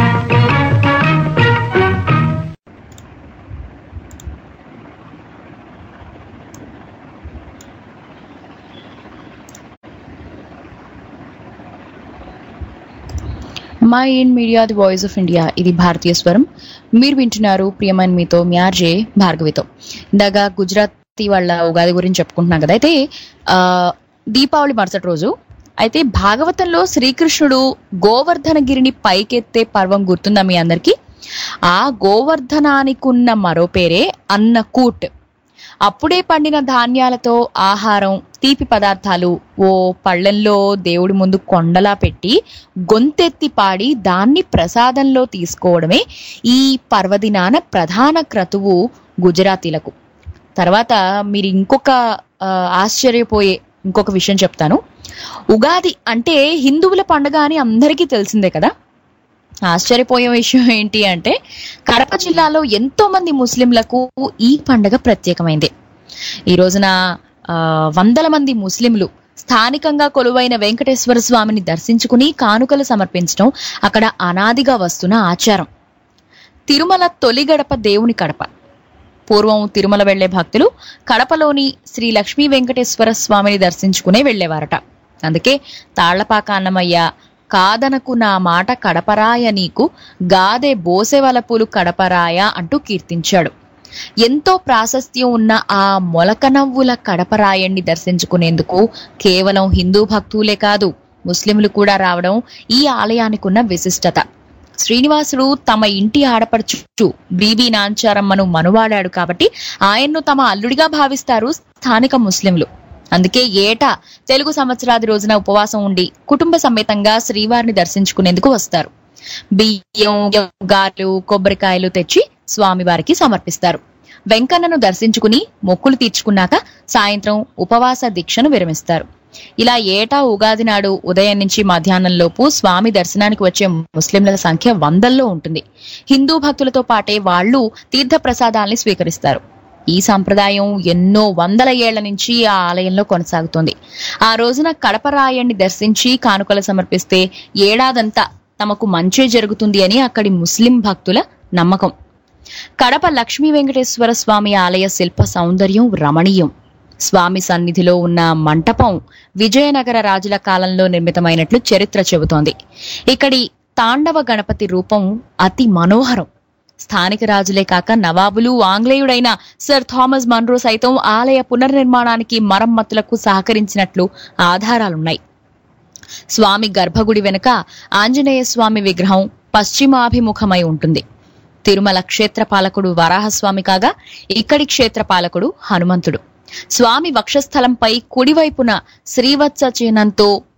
MyInd media the voice of India ఇది భారతీయ స్వరం మీరు వింటున్నారు ప్రియమైన మీతో మ్యార్జే భార్గవితో ఇందాక గుజరాతీ వాళ్ళ ఉగాది గురించి చెప్పుకుంటున్నాం కదా అయితే ఆ దీపావళి మరుసటి రోజు అయితే భాగవతంలో శ్రీకృష్ణుడు గోవర్ధనగిరిని పైకెత్తే పర్వం గుర్తుందా మీ అందరికీ ఆ గోవర్ధనానికున్న మరో పేరే అన్నకూట్ అప్పుడే పండిన ధాన్యాలతో ఆహారం తీపి పదార్థాలు ఓ పళ్ళెంలో దేవుడి ముందు కొండలా పెట్టి గొంతెత్తి పాడి దాన్ని ప్రసాదంలో తీసుకోవడమే ఈ పర్వదినాన ప్రధాన క్రతువు గుజరాతీలకు తర్వాత మీరు ఇంకొక ఆ, ఆశ్చర్యపోయే ఇంకొక విషయం చెప్తాను ఉగాది అంటే హిందువుల పండుగ అని అందరికీ తెలిసిందే కదా ఆశ్చర్యపోయే విషయం ఏంటి అంటే కడప జిల్లాలో ఎంతో మంది ముస్లింలకు ఈ పండుగ ప్రత్యేకమైంది ఈ రోజున ఆ, వందల మంది ముస్లింలు స్థానికంగా కొలువైన వెంకటేశ్వర స్వామిని దర్శించుకుని కానుకలు సమర్పించడం అక్కడ అనాదిగా వస్తున్న ఆచారం తిరుమల తొలి గడప దేవుని కడప పూర్వం తిరుమల వెళ్లే భక్తులు కడపలోని శ్రీ లక్ష్మీ వెంకటేశ్వర స్వామిని దర్శించుకునే వెళ్లేవారట అందుకే తాళ్లపాక అన్నమయ్య కాదనకు నా మాట కడపరాయ నీకు గాదె బోసెవలపులు కడపరాయ అంటూ కీర్తించాడు ఎంతో ప్రాశస్త్యం ఉన్న ఆ మొలకనవ్వుల కడపరాయణ్ణి దర్శించుకునేందుకు కేవలం హిందూ భక్తులే కాదు ముస్లింలు కూడా రావడం ఈ ఆలయానికి ఉన్న విశిష్టత శ్రీనివాసుడు తమ ఇంటి ఆడపడుచు బీబీ నాంచారమ్మను మనువాడాడు కాబట్టి ఆయన్ను తమ అల్లుడిగా భావిస్తారు స్థానిక ముస్లింలు అందుకే ఏటా తెలుగు సంవత్సరాది రోజున ఉపవాసం ఉండి కుటుంబ సమేతంగా శ్రీవారిని దర్శించుకునేందుకు వస్తారు బియ్యం గారెలు కొబ్బరికాయలు తెచ్చి స్వామివారికి సమర్పిస్తారు వెంకన్నను దర్శించుకుని మొక్కులు తీర్చుకున్నాక సాయంత్రం ఉపవాస దీక్షను విరమిస్తారు ఇలా ఏటా ఉగాది నాడు ఉదయం నుంచి మధ్యాహ్నం లోపు స్వామి దర్శనానికి వచ్చే ముస్లింల సంఖ్య వందల్లో ఉంటుంది హిందూ భక్తులతో పాటే వాళ్ళు తీర్థ ప్రసాదాల్ని స్వీకరిస్తారు ఈ సంప్రదాయం ఎన్నో వందల ఏళ్ల నుంచి ఆ ఆలయంలో కొనసాగుతోంది ఆ రోజున కడపరాయణ్ణి దర్శించి కానుకలు సమర్పిస్తే ఏడాదంతా తమకు మంచే జరుగుతుంది అని అక్కడి ముస్లిం భక్తుల నమ్మకం కడప లక్ష్మీ వెంకటేశ్వర స్వామి ఆలయ శిల్ప సౌందర్యం రమణీయం స్వామి సన్నిధిలో ఉన్న మంటపం విజయనగర రాజుల కాలంలో నిర్మితమైనట్లు చరిత్ర చెబుతోంది ఇక్కడి తాండవ గణపతి రూపం అతి మనోహరం స్థానిక రాజులే కాక నవాబులు ఆంగ్లేయుడైన సర్ థామస్ మన్రో సైతం ఆలయ పునర్నిర్మాణానికి మరమ్మతులకు సహకరించినట్లు ఆధారాలున్నాయి స్వామి గర్భగుడి వెనుక ఆంజనేయ స్వామి విగ్రహం పశ్చిమాభిముఖమై ఉంటుంది తిరుమల క్షేత్రపాలకుడు వరాహస్వామి కాగా ఇక్కడి క్షేత్రపాలకుడు హనుమంతుడు స్వామి వక్షస్థలంపై కుడివైపున శ్రీవత్స చిహ్నంతో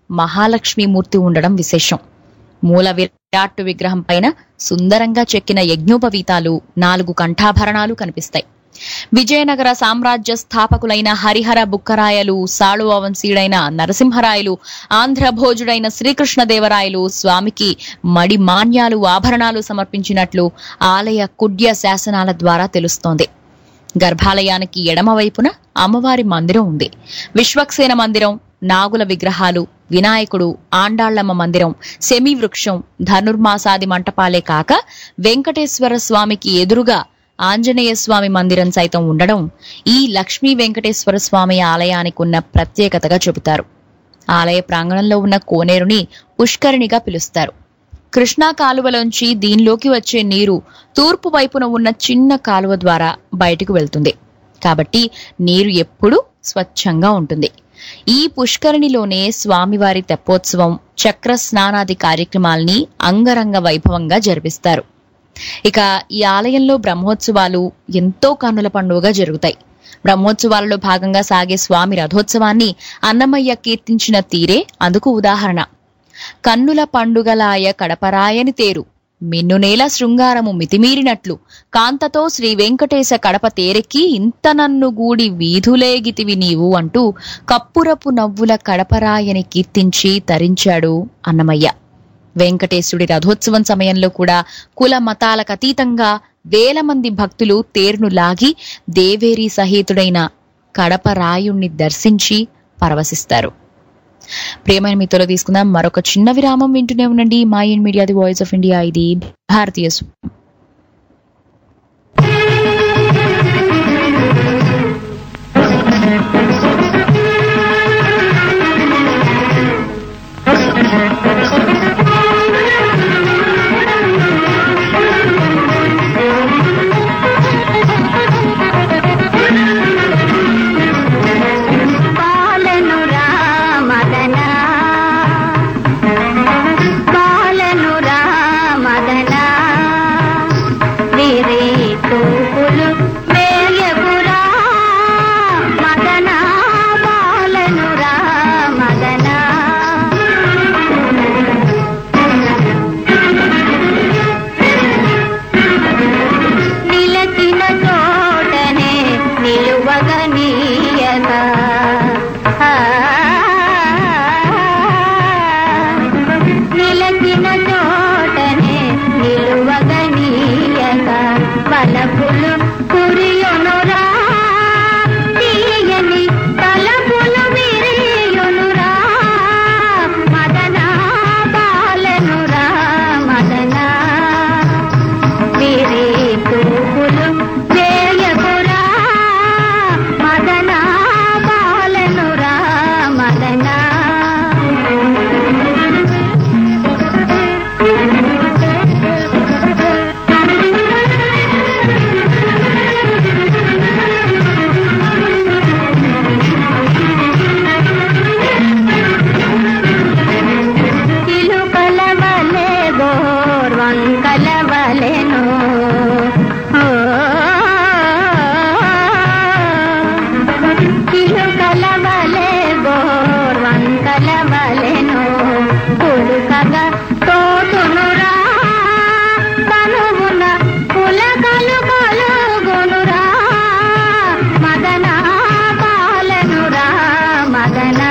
మహాలక్ష్మీమూర్తి ఉండడం విశేషం మూల విరాట్ విగ్రహం పైన సుందరంగా చెక్కిన యజ్ఞోపవీతాలు నాలుగు కంఠాభరణాలు కనిపిస్తాయి విజయనగర సామ్రాజ్య స్థాపకులైన హరిహర బుక్కరాయలు సాళువ వంశీయుడైన నరసింహరాయలు ఆంధ్రభోజుడైన శ్రీకృష్ణదేవరాయలు స్వామికి మడి మాన్యాలు ఆభరణాలు సమర్పించినట్లు ఆలయ కుడ్య శాసనాల ద్వారా తెలుస్తోంది గర్భాలయానికి ఎడమ వైపున అమ్మవారి మందిరం ఉంది విశ్వక్సేన మందిరం నాగుల విగ్రహాలు వినాయకుడు ఆండాళ్లమ్మ మందిరం సెమీ వృక్షం ధనుర్మాసాది మంటపాలే కాక వెంకటేశ్వర స్వామికి ఎదురుగా ఆంజనేయ స్వామి మందిరం సైతం ఉండడం ఈ లక్ష్మీ వెంకటేశ్వర స్వామి ఆలయానికి ఉన్న ప్రత్యేకతగా చెబుతారు ఆలయ ప్రాంగణంలో ఉన్న కోనేరుని పుష్కరిణిగా పిలుస్తారు కృష్ణా కాలువలోంచి దీనిలోకి వచ్చే నీరు తూర్పు వైపున ఉన్న చిన్న కాలువ ద్వారా బయటకు వెళ్తుంది కాబట్టి నీరు ఎప్పుడూ స్వచ్ఛంగా ఉంటుంది ఈ పుష్కరిణిలోనే స్వామివారి తెప్పోత్సవం చక్ర స్నానాది కార్యక్రమాల్ని అంగరంగ వైభవంగా జరిపిస్తారు ఇక ఈ ఆలయంలో బ్రహ్మోత్సవాలు ఎంతో కన్నుల పండుగగా జరుగుతాయి బ్రహ్మోత్సవాలలో భాగంగా సాగే స్వామి రథోత్సవాన్ని అన్నమయ్య కీర్తించిన తీరే అందుకు ఉదాహరణ కన్నుల పండుగలాయ కడపరాయని తేరు మిన్నునేల శృంగారము మితిమీరినట్లు కాంతతో శ్రీ వెంకటేశ కడప తేరెక్కి ఇంత నన్ను గూడి వీధులేగితివి నీవు అంటూ కప్పురపు నవ్వుల కడపరాయని కీర్తించి తరించాడు అన్నమయ్య వెంకటేశుడి రథోత్సవం సమయంలో కూడా కుల మతాలకు అతీతంగా వేల మంది భక్తులు తేరును లాగి దేవేరి సహితుడైన కడప రాయుణ్ణి దర్శించి పరవశిస్తారు ప్రియమైన మీతో తీసుకుందాం మరొక చిన్న విరామం వింటూనే ఉండండి MyInd media the voice of India ఇది భారతీయ స్వ- పాలను రామదన పాలను రామదన వీరే తూపులు వేయకురా మదన పాలను రామదన నిలచిన చోటనే నిలువగనీయగా నిలచిన చోటనే నిలువగనీయగా వలపులు కురియునురా తీయని తలపులు విరియునురా మదనా బాలనురా మదనా వీరి తూపులు వేయకురా మదనా బాలనురా మదనా చిలుకల వలె గోర్వంకల వలెను ఓ, చిలుకల వలె గోర్వంకల వలెను పులుకగా తోతునురా కనువున పులకలు కలుగునురా మదనా బాలనురా మదనా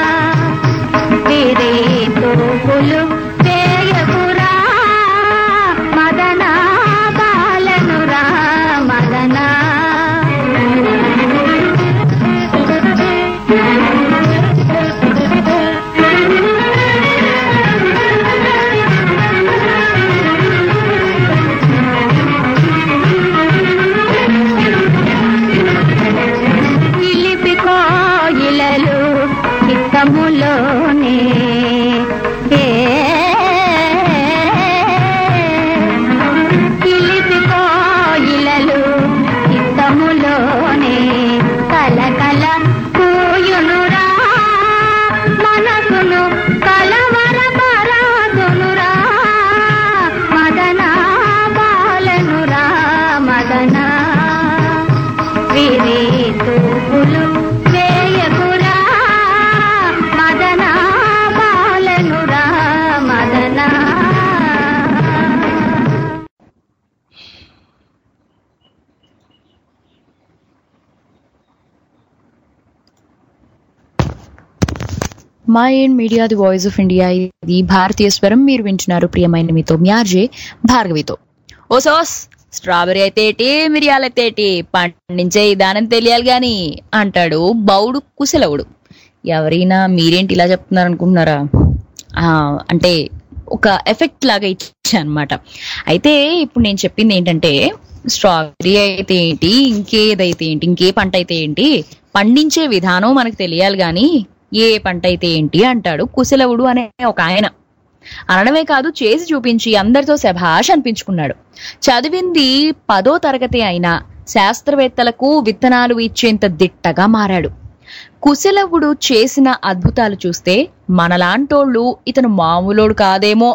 వీరే తోపులు చేయకురా మదనా బాలనురా మదనా చిలిపి కోయిలలు చిత్తములోనే ఏ చిలిపి కోయిలలు చిత్తములోనే కలకల కూయునురా మనసును కలవర పరాదునురా మదనా బాలనురా మదనా వీరి తూపులు చేయకురా మదనా MyInd media the voice of India ఇది భారతీయ స్వరం మీరు వింటున్నారు ప్రియమైన మీతో మ్యార్జే భార్గవితో ఓ సోస్ స్ట్రాబెరీ అయితే ఏంటి మిరియాలు అయితే ఏంటి పండించే విధానం తెలియాలి గాని అంటాడు బౌడు కుశలవుడు ఎవరైనా మీరేంటి ఇలా చెప్తున్నారు అనుకుంటున్నారా ఆ, అంటే ఒక ఎఫెక్ట్ లాగా ఇచ్చా అనమాట అయితే ఇప్పుడు నేను చెప్పింది ఏంటంటే స్ట్రాబెరీ అయితే ఏంటి ఇంకేదైతే ఏంటి ఇంకే పంట అయితే ఏంటి పండించే విధానం మనకు తెలియాలి గాని ఏ పంట అయితే ఏంటి అంటాడు కుశలవుడు అనే ఒక ఆయన అనడమే కాదు చేసి చూపించి అందరితో శభాష్ అనిపించుకున్నాడు చదివింది పదో తరగతి అయినా శాస్త్రవేత్తలకు విత్తనాలు ఇచ్చేంత దిట్టగా మారాడు కుశలవుడు చేసిన అద్భుతాలు చూస్తే మనలాంటోళ్ళు ఇతను మామూలోడు కాదేమో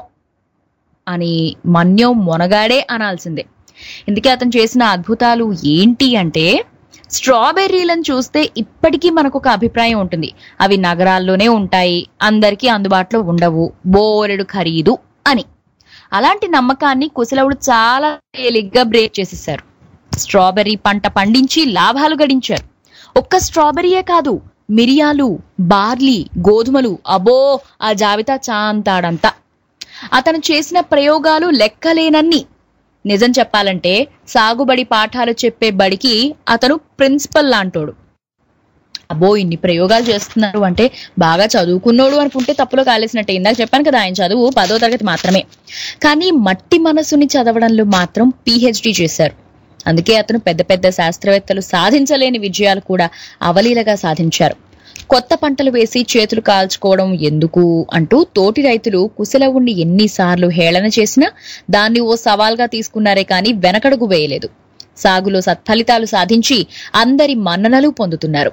అని మన్యం మొనగాడే అనాల్సిందే ఇందుకే అతను చేసిన అద్భుతాలు ఏంటి అంటే స్ట్రాబెర్రీలను చూస్తే ఇప్పటికీ మనకు ఒక అభిప్రాయం ఉంటుంది అవి నగరాల్లోనే ఉంటాయి అందరికీ అందుబాటులో ఉండవు బోరెడు ఖరీదు అని అలాంటి నమ్మకాన్ని కుశలవుడు చాలా తేలిగ్గా బ్రేక్ చేసేశారు స్ట్రాబెర్రీ పంట పండించి లాభాలు గడించారు ఒక్క స్ట్రాబెర్రీయే కాదు మిరియాలు బార్లీ గోధుమలు అబో ఆ జాబితా చాంతాడంతా అతను చేసిన ప్రయోగాలు లెక్కలేనన్ని నిజం చెప్పాలంటే సాగుబడి పాఠాలు చెప్పే బడికి అతను ప్రిన్సిపల్ లాంటోడు అబ్బో ఇన్ని ప్రయోగాలు చేస్తున్నారు అంటే బాగా చదువుకున్నోడు అనుకుంటే తప్పులో కాలేసినట్టే ఇందాక చెప్పాను కదా ఆయన చదువు పదో తరగతి మాత్రమే కానీ మట్టి మనసుని చదవడంలో మాత్రం పిహెచ్డి చేశారు అందుకే అతను పెద్ద పెద్ద శాస్త్రవేత్తలు సాధించలేని విజయాలు కూడా అవలీలగా సాధించారు కొత్త పంటలు వేసి చేతులు కాల్చుకోవడం ఎందుకు అంటూ తోటి రైతులు కుశలవుణ్ణి ఎన్నిసార్లు హేళన చేసినా దాన్ని ఓ సవాల్గా తీసుకున్నారే కానీ వెనకడుగు వేయలేదు సాగులో సత్ఫలితాలు సాధించి అందరి మన్ననలు పొందుతున్నారు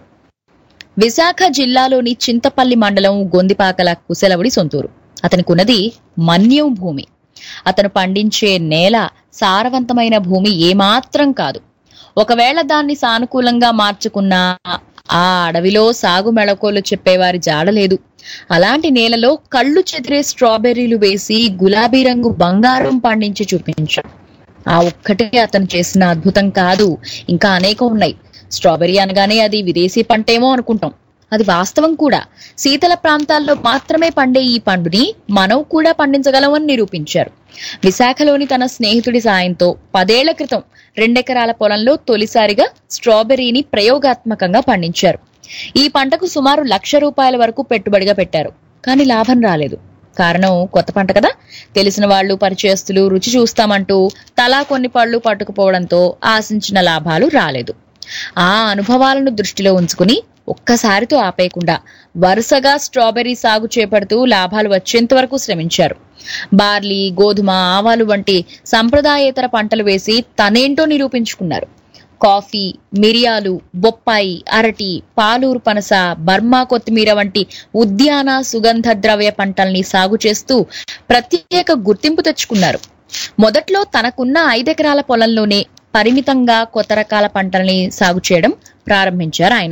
విశాఖ జిల్లాలోని చింతపల్లి మండలం గొందిపాకల కుశలవుడి సొంతూరు అతనికున్నది మన్యం భూమి అతను పండించే నేల సారవంతమైన భూమి ఏమాత్రం కాదు ఒకవేళ దాన్ని సానుకూలంగా మార్చుకున్నా ఆ అడవిలో సాగు మెళకోలు చెప్పేవారి జాడలేదు అలాంటి నేలలో కళ్ళు చెదిరే స్ట్రాబెర్రీలు వేసి గులాబీ రంగు బంగారం పండించి చూపించాడు ఆ ఒక్కటే అతను చేసిన అద్భుతం కాదు ఇంకా అనేకం ఉన్నాయి స్ట్రాబెర్రీ అనగానే అది విదేశీ పంటేమో అనుకుంటాం అది వాస్తవం కూడా శీతల ప్రాంతాల్లో మాత్రమే పండే ఈ పండుని మనం కూడా పండించగలమని నిరూపించారు విశాఖలోని తన స్నేహితుడి సాయంతో పదేళ్ల క్రితం రెండెకరాల పొలంలో తొలిసారిగా స్ట్రాబెర్రీని ప్రయోగాత్మకంగా పండించారు ఈ పంటకు సుమారు లక్ష రూపాయల వరకు పెట్టుబడిగా పెట్టారు కానీ లాభం రాలేదు కారణం కొత్త పంట కదా తెలిసిన వాళ్ళు పరిచయస్తులు రుచి చూస్తామంటూ తలా కొన్ని పళ్ళు పట్టుకుపోవడంతో ఆశించిన లాభాలు రాలేదు ఆ అనుభవాలను దృష్టిలో ఉంచుకుని ఒక్కసారితో ఆపేయకుండా వరుసగా స్ట్రాబెర్రీ సాగు చేపడుతూ లాభాలు వచ్చేంత వరకు శ్రమించారు బార్లీ గోధుమ ఆవాలు వంటి సంప్రదాయేతర పంటలు వేసి తనేంటో నిరూపించుకున్నారు కాఫీ మిరియాలు బొప్పాయి అరటి పాలూరు పనస బర్మా కొత్తిమీర వంటి ఉద్యాన సుగంధ ద్రవ్య పంటల్ని సాగు చేస్తూ ప్రత్యేక గుర్తింపు తెచ్చుకున్నారు మొదట్లో తనకున్న ఐదెకరాల పొలంలోనే పరిమితంగా కొత్త రకాల పంటల్ని సాగు చేయడం ప్రారంభించారు ఆయన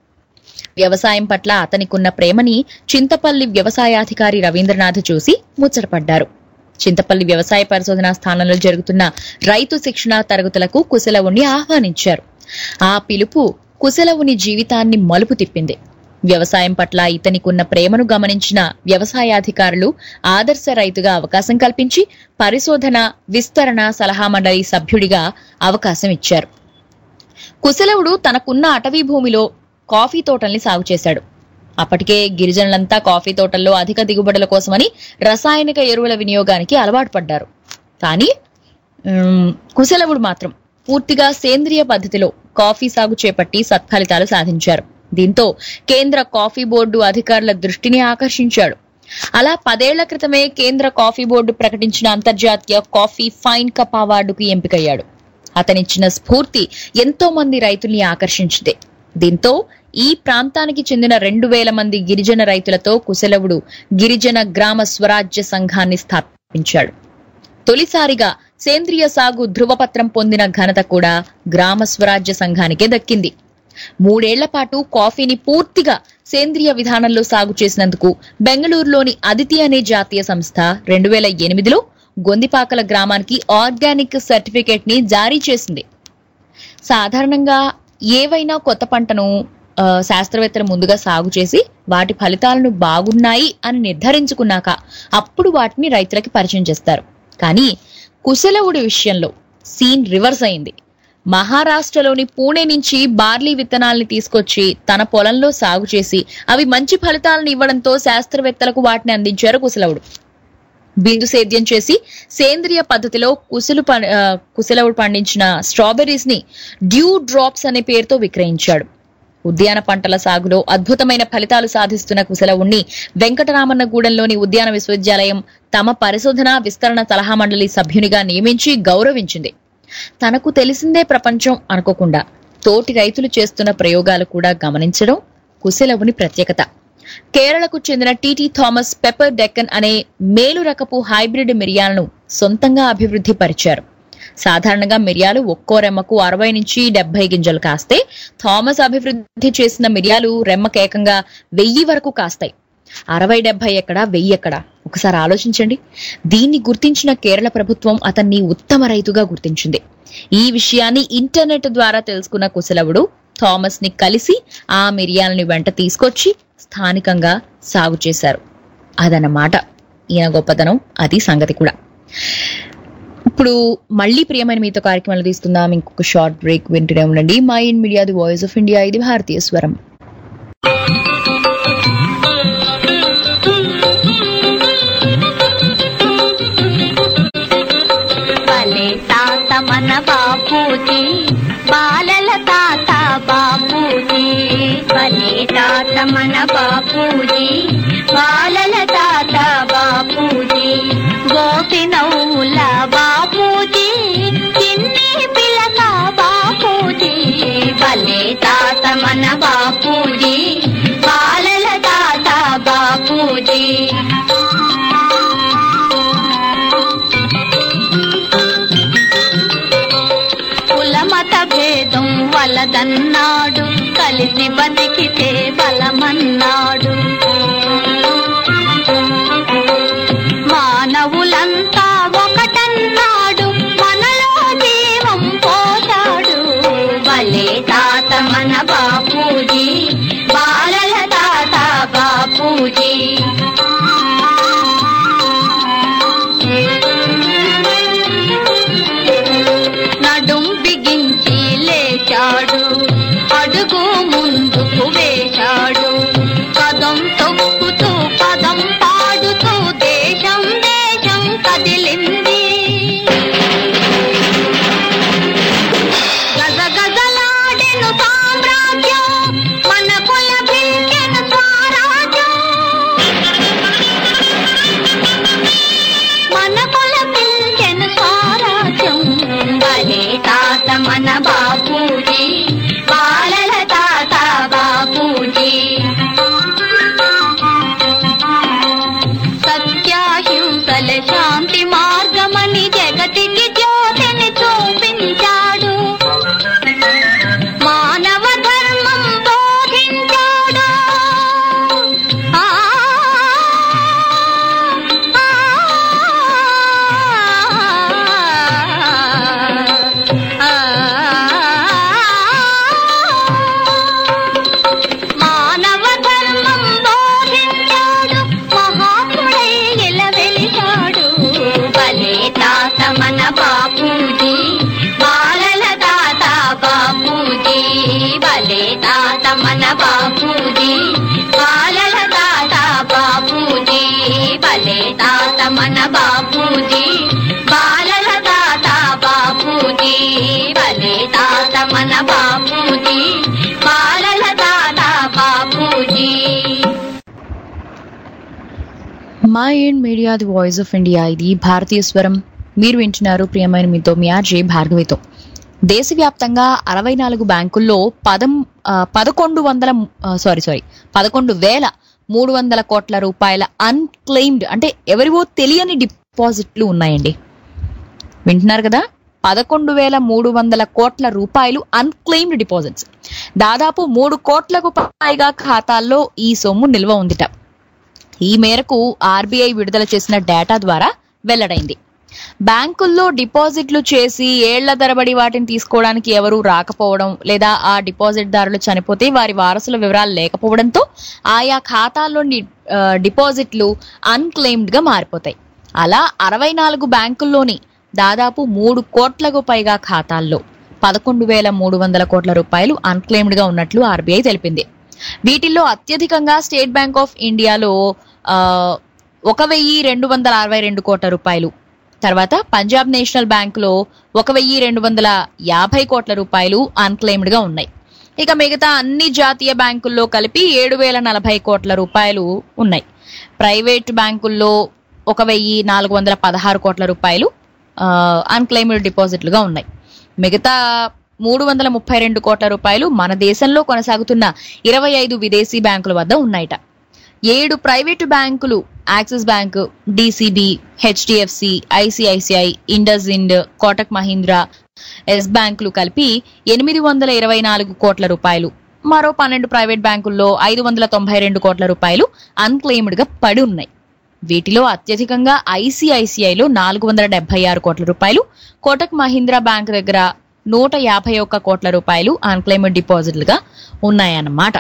వ్యవసాయం పట్ల అతనికున్న ప్రేమని చింతపల్లి వ్యవసాయాధికారి రవీంద్రనాథ్ చూసి ముచ్చటపడ్డారు చింతపల్లి వ్యవసాయ పరిశోధనా స్థానంలో జరుగుతున్న రైతు శిక్షణా తరగతులకు కుశలవుని ఆహ్వానించారు ఆ పిలుపు కుశలవుని జీవితాన్ని మలుపు తిప్పింది వ్యవసాయం పట్ల ఇతనికున్న ప్రేమను గమనించిన వ్యవసాయాధికారులు ఆదర్శ రైతుగా అవకాశం కల్పించి పరిశోధన విస్తరణ సలహా మండలి సభ్యుడిగా అవకాశం ఇచ్చారు కుశలవుడు తనకున్న అటవీ భూమిలో కాఫీ తోటల్ని సాగు చేశాడు అప్పటికే గిరిజనులంతా కాఫీ తోటల్లో అధిక దిగుబడుల కోసమని రసాయనిక ఎరువుల వినియోగానికి అలవాటు పడ్డారు కానీ ఉమ్, కుశలవుడు మాత్రం పూర్తిగా సేంద్రియ పద్ధతిలో కాఫీ సాగు చేపట్టి సత్ఫలితాలు సాధించారు దీంతో కేంద్ర కాఫీ బోర్డు అధికారుల దృష్టిని ఆకర్షించాడు అలా పదేళ్ల క్రితమే కేంద్ర కాఫీ బోర్డు ప్రకటించిన అంతర్జాతీయ కాఫీ ఫైన్ కప్ అవార్డుకు ఎంపికయ్యాడు అతనిచ్చిన స్ఫూర్తి ఎంతో మంది రైతుల్ని ఆకర్షించింది దీంతో ఈ ప్రాంతానికి చెందిన రెండు వేల మంది గిరిజన రైతులతో కుశలవుడు గిరిజన గ్రామ స్వరాజ్య సంఘాన్ని స్థాపించాడు తొలిసారిగా సేంద్రియ సాగు ధృవపత్రం పొందిన ఘనత కూడా గ్రామ స్వరాజ్య సంఘానికే దక్కింది మూడేళ్ల పాటు కాఫీని పూర్తిగా సేంద్రియ విధానంలో సాగు చేసినందుకు బెంగళూరులోని అదితి అనే జాతీయ సంస్థ రెండు వేల ఎనిమిదిలో గొందిపాకల గ్రామానికి ఆర్గానిక్ సర్టిఫికేట్ ని జారీ చేసింది సాధారణంగా ఏవైనా కొత్త పంటను ఆ, శాస్త్రవేత్తలు ముందుగా సాగు చేసి వాటి ఫలితాలను బాగున్నాయి అని నిర్ధారించుకున్నాక అప్పుడు వాటిని రైతులకి పరిచయం చేస్తారు కానీ కుశలవుడి విషయంలో సీన్ రివర్స్ అయింది మహారాష్ట్రలోని పూణే నుంచి బార్లీ విత్తనాల్ని తీసుకొచ్చి తన పొలంలో సాగు చేసి అవి మంచి ఫలితాలను ఇవ్వడంతో శాస్త్రవేత్తలకు వాటిని అందించారు కుశలవుడు బిందు సేద్యం చేసి సేంద్రియ పద్ధతిలో కుశలు ప- ఆ, కుశలవుడు పండించిన స్ట్రాబెర్రీస్ ని డ్యూ డ్రాప్స్ అనే పేరుతో విక్రయించాడు ఉద్యాన పంటల సాగులో అద్భుతమైన ఫలితాలు సాధిస్తున్న కుశలవుణ్ణి వెంకటరామన్నగూడెంలోని ఉద్యాన విశ్వవిద్యాలయం తమ పరిశోధన విస్తరణ సలహా మండలి సభ్యునిగా నియమించి గౌరవించింది తనకు తెలిసిందే ప్రపంచం అనుకోకుండా తోటి రైతులు చేస్తున్న ప్రయోగాలు కూడా గమనించడం కుశలవుని ప్రత్యేకత కేరళకు చెందిన టీటీ థామస్ పెప్పర్ డెక్కన్ అనే మేలు రకపు హైబ్రిడ్ మిరియాలను సొంతంగా అభివృద్ధి పరిచారు సాధారణంగా మిరియాలు ఒక్కో రెమ్మకు అరవై నుంచి డెబ్బై గింజలు కాస్తే థామస్ అభివృద్ధి చేసిన మిరియాలు రెమ్మకు ఏకంగా వెయ్యి వరకు కాస్తాయి అరవై డెబ్బై ఎక్కడ వెయ్యి ఎక్కడ ఒకసారి ఆలోచించండి దీన్ని గుర్తించిన కేరళ ప్రభుత్వం అతన్ని ఉత్తమ రైతుగా గుర్తించింది ఈ విషయాన్ని ఇంటర్నెట్ ద్వారా తెలుసుకున్న కుశలవుడు థామస్ ని కలిసి ఆ మిరియాలని వెంట తీసుకొచ్చి స్థానికంగా సాగు చేశారు అదన్నమాట ఈయన గొప్పతనం అది సంగతి కూడా ఇప్పుడు మళ్ళీ ప్రియమైన మీతో కార్యక్రమాలు తీసుకుందాం ఇంకొక షార్ట్ బ్రేక్ వింటూనే ఉండండి MyInd media the voice of India ఇది భారతీయ స్వరం భలే తాత మన బాపూజీ బాలల తాత బాపూజీ భలే తాత మన బాపూజీ బాలల తాత బాపూజీ గోపి నవ్వుల బాపూజీ చిన్ని పిల్లక బాపూజీ భలే తాత మన బాపూజీ బాలల తాత బాపూజీ కులమత భేదం వలదన్నాడు కలిసి బతికితే బలమన్నాడు మానవులంతా ఒకటన్నాడు మనలో జీవం పోశాడు భలే తాత మన బాపూజీ బాలల తాత బాపూజీ నడుం బిగించి లేచాడు అడుగు ముందుకు వేశాడు పదం తొక్కుతూ పదం పాడుతూ దేశం దేశం కదిలింది గజ గజలాడెను సామ్రాజ్యం మన కుల భిల్కెను స్వరాజ్యం మన కుల భిల్కెను స్వరాజ్యం భలే తాత మన బాపూజీ బాలల తాత బాపూజీ సత్యాహింసల శాంతి మార్గమని జగతికి జ్యోతిని చూపించాడు మానవ ధర్మం బోధించాడు ఆ, ఆ, మానవ ధర్మం బోధించాడు మహాత్ముడై ఇలా వెలిశాడు భలే తాత మన బాపూజీ బాలల తాత బాపూజీ భలే తాత మన బాపూజీ బాలల తాత బాపూజీ భలే తాత మన బాపూజీ బాలల తాత బాపూజీ భలే తాత మన బాపూజీ బాలల తాత Bapuji MyInd media the voice of India ఇది భారతీయ స్వరం మీరు వింటున్నారు ప్రియమైన మీతో మీ ఆర్జే భార్గవితో దేశవ్యాప్తంగా అరవై నాలుగు బ్యాంకుల్లో పదం ఆ, పదకొండు వందల సారీ సారీ పదకొండు వేల మూడు వందల కోట్ల రూపాయల అన్క్లెయిమ్డ్ అంటే ఎవరివో తెలియని డిపాజిట్లు ఉన్నాయండి వింటున్నారు కదా పదకొండు వేల మూడు వందల కోట్ల రూపాయలు అన్క్లెయిమ్డ్ డిపాజిట్స్ దాదాపు మూడు కోట్లకు పైగా ఖాతాల్లో ఈ సొమ్ము నిల్వ ఉందిట ఈ మేరకు ఆర్బీఐ విడుదల చేసిన డేటా ద్వారా వెల్లడైంది బ్యాంకుల్లో డిపాజిట్లు చేసి ఏళ్ల తరబడి వాటిని తీసుకోవడానికి ఎవరూ రాకపోవడం లేదా ఆ డిపాజిట్ దారులు చనిపోతే వారి వారసుల వివరాలు లేకపోవడంతో ఆయా ఖాతాల్లోని ఆ, డిపాజిట్లు అన్క్లెయిమ్డ్ గా మారిపోతాయి అలా అరవై నాలుగు బ్యాంకుల్లోని దాదాపు మూడు కోట్లకు పైగా ఖాతాల్లో పదకొండు వేల మూడు వందల కోట్ల రూపాయలు అన్క్లెయిమ్డ్ గా ఉన్నట్లు ఆర్బీఐ తెలిపింది వీటిల్లో అత్యధికంగా స్టేట్ బ్యాంక్ ఆఫ్ ఇండియాలో ఆ, ఒక వెయ్యి రెండు వందల అరవై రెండు కోట్ల రూపాయలు తర్వాత పంజాబ్ నేషనల్ బ్యాంకులో ఒక వెయ్యి రెండు వందల యాభై కోట్ల రూపాయలు అన్క్లెయిమ్డ్ గా ఉన్నాయి ఇక మిగతా అన్ని జాతీయ బ్యాంకుల్లో కలిపి ఏడు వేల నలభై కోట్ల రూపాయలు ఉన్నాయి ప్రైవేట్ బ్యాంకుల్లో ఒక వెయ్యి నాలుగు వందల పదహారు కోట్ల రూపాయలు అన్క్లెయిమ్డ్ డిపాజిట్లుగా ఉన్నాయి మిగతా మూడు వందల ముప్పై రెండు కోట్ల రూపాయలు మన దేశంలో కొనసాగుతున్న ఇరవై ఐదు విదేశీ బ్యాంకుల వద్ద ఉన్నాయట ఏడు ప్రైవేటు బ్యాంకులు Axis bank DCB HDFC ICICI IndusInd Kotak Mahindra Yes బ్యాంకులు కలిపి ఎనిమిది వందల ఇరవై నాలుగు కోట్ల రూపాయలు మరో పన్నెండు ప్రైవేట్ బ్యాంకుల్లో ఐదు వందల తొంభై రెండు కోట్ల రూపాయలు అన్క్లెయిమ్డ్ గా పడి ఉన్నాయి వీటిలో అత్యధికంగా ఐసిఐసిఐలో నాలుగు వందల డెబ్బై ఆరు కోట్ల రూపాయలు కోటక్ మహీంద్రా బ్యాంక్ దగ్గర నూట యాభై ఒక్క కోట్ల రూపాయలు అన్క్లెయిమ్డ్ డిపాజిట్లుగా ఉన్నాయన్నమాట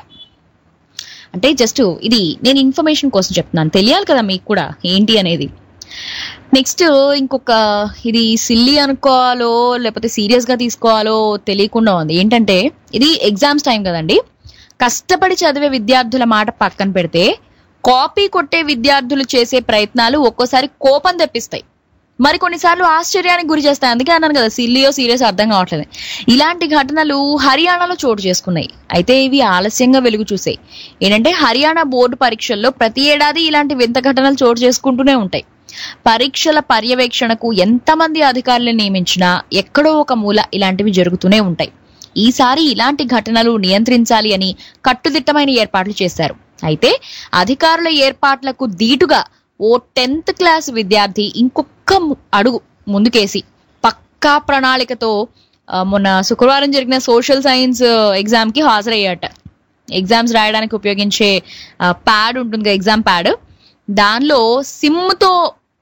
అంటే జస్ట్ ఇది నేను ఇన్ఫర్మేషన్ కోసం చెప్తున్నాను తెలియాలి కదా మీకు కూడా ఏంటి అనేది నెక్స్ట్ ఇంకొక ఇది సిల్లీ అనుకోవాలో లేకపోతే సీరియస్ గా తీసుకోవాలో తెలియకుండా ఉంది ఏంటంటే ఇది ఎగ్జామ్స్ టైం కదండి కష్టపడి చదివే విద్యార్థుల మాట పక్కన పెడితే కాపీ కొట్టే విద్యార్థులు చేసే ప్రయత్నాలు ఒక్కోసారి కోపం తెప్పిస్తాయి మరి కొన్నిసార్లు ఆశ్చర్యానికి గురి చేస్తాయి అందుకే అన్నాను కదా సిల్లియో సీరియస్ అర్థం కావట్లేదు ఇలాంటి ఘటనలు హర్యానాలో చోటు చేసుకున్నాయి అయితే ఇవి ఆలస్యంగా వెలుగు చూసాయి ఏంటంటే హర్యానా బోర్డు పరీక్షల్లో ప్రతి ఏడాది ఇలాంటి వింత ఘటనలు చోటు చేసుకుంటూనే ఉంటాయి పరీక్షల పర్యవేక్షణకు ఎంతమంది అధికారులను నియమించినా ఎక్కడో ఒక మూల ఇలాంటివి జరుగుతూనే ఉంటాయి ఈసారి ఇలాంటి ఘటనలు నియంత్రించాలి అని కట్టుదిట్టమైన ఏర్పాట్లు చేశారు అయితే అధికారుల ఏర్పాట్లకు దీటుగా ఓ టెన్త్ క్లాస్ విద్యార్థి ఇంకొక ము- అడుగు ముందుకేసి పక్కా ప్రణాళికతో ఆ, మొన్న శుక్రవారం జరిగిన సోషల్ సైన్స్ ఎగ్జామ్ కి హాజరయ్యాట ఎగ్జామ్స్ రాయడానికి ఉపయోగించే ప్యాడ్ ఉంటుంది కదా ఎగ్జామ్ ప్యాడ్ దానిలో సిమ్తో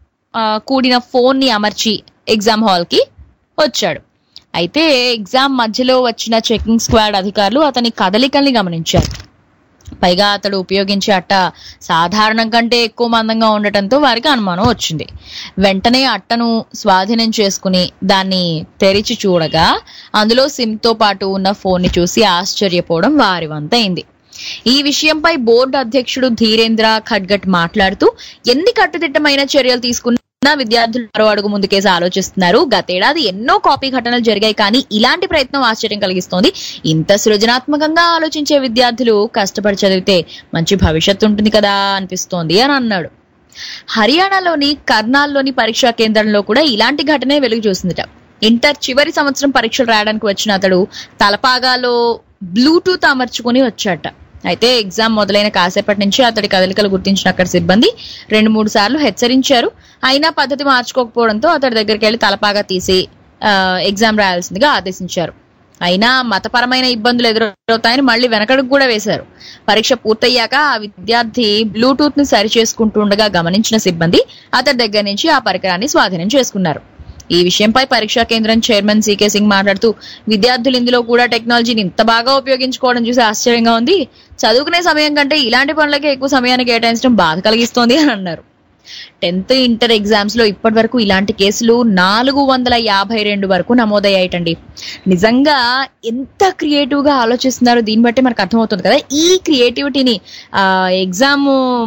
కూడిన ఫోన్ ని అమర్చి ఎగ్జామ్ హాల్ కి వచ్చాడు అయితే ఎగ్జామ్ మధ్యలో వచ్చిన చెకింగ్ స్క్వాడ్ అధికారులు అతని కదలికల్ని గమనించారు పైగా అతడు ఉపయోగించే అట్ట సాధారణం కంటే ఎక్కువ మందంగా ఉండటంతో వారికి అనుమానం వచ్చింది వెంటనే అట్టను స్వాధీనం చేసుకుని దాన్ని తెరిచి చూడగా అందులో సిమ్ తో పాటు ఉన్న ఫోన్ ని చూసి ఆశ్చర్యపోవడం వారి వంతైంది ఈ విషయంపై బోర్డు అధ్యక్షుడు ధీరేంద్ర ఖడ్గట్ మాట్లాడుతూ ఎన్ని కట్టుదిట్టమైన చర్యలు తీసుకున్నా విద్యార్థులు మరో అడుగు ముందుకేసి ఆలోచిస్తున్నారు గతేడాది ఎన్నో కాపీ ఘటనలు జరిగాయి కానీ ఇలాంటి ప్రయత్నం ఆశ్చర్యం కలిగిస్తోంది ఇంత సృజనాత్మకంగా ఆలోచించే విద్యార్థులు కష్టపడి చదివితే మంచి భవిష్యత్తు ఉంటుంది కదా అనిపిస్తోంది అని అన్నాడు హర్యానాలోని కర్నాల్లోని పరీక్షా కేంద్రంలో కూడా ఇలాంటి ఘటనే వెలుగు చూసిందిట ఇంటర్ చివరి సంవత్సరం పరీక్షలు రాయడానికి వచ్చిన అతడు తలపాగాలో బ్లూటూత్ అమర్చుకుని వచ్చాట అయితే ఎగ్జామ్ మొదలైన కాసేపటి నుంచి అతడి కదలికలు గుర్తించిన అక్కడ సిబ్బంది రెండు మూడు సార్లు హెచ్చరించారు అయినా పద్ధతి మార్చుకోకపోవడంతో అతడి దగ్గరికి వెళ్లి తలపాగా తీసి ఆ, ఎగ్జామ్ రాయాల్సిందిగా ఆదేశించారు అయినా మతపరమైన ఇబ్బందులు ఎదురవుతాయని మళ్ళీ వెనకడుగు కూడా వేశారు పరీక్ష పూర్తయ్యాక ఆ విద్యార్థి బ్లూటూత్ ని సరి చేసుకుంటుండగా గమనించిన సిబ్బంది అతడి దగ్గర నుంచి ఆ పరికరాన్ని స్వాధీనం చేసుకున్నారు ఈ విషయంపై పరీక్షా కేంద్రం చైర్మన్ సీకే సింగ్ మాట్లాడుతూ విద్యార్థులు ఇందులో కూడా టెక్నాలజీని ఇంత బాగా ఉపయోగించుకోవడం చూసి ఆశ్చర్యంగా ఉంది చదువుకునే సమయం కంటే ఇలాంటి పనులకే ఎక్కువ సమయాన్ని కేటాయించడం బాధ కలిగిస్తోంది అని అన్నారు టెన్త్ ఇంటర్ ఎగ్జామ్స్ లో ఇప్పటి వరకు ఇలాంటి కేసులు నాలుగు వందల యాభై రెండు వరకు నమోదయ్యాయటండి నిజంగా ఎంత క్రియేటివ్ గా ఆలోచిస్తున్నారో దీన్ని బట్టి మనకు అర్థమవుతుంది కదా ఈ క్రియేటివిటీని ఆ ఎగ్జామ్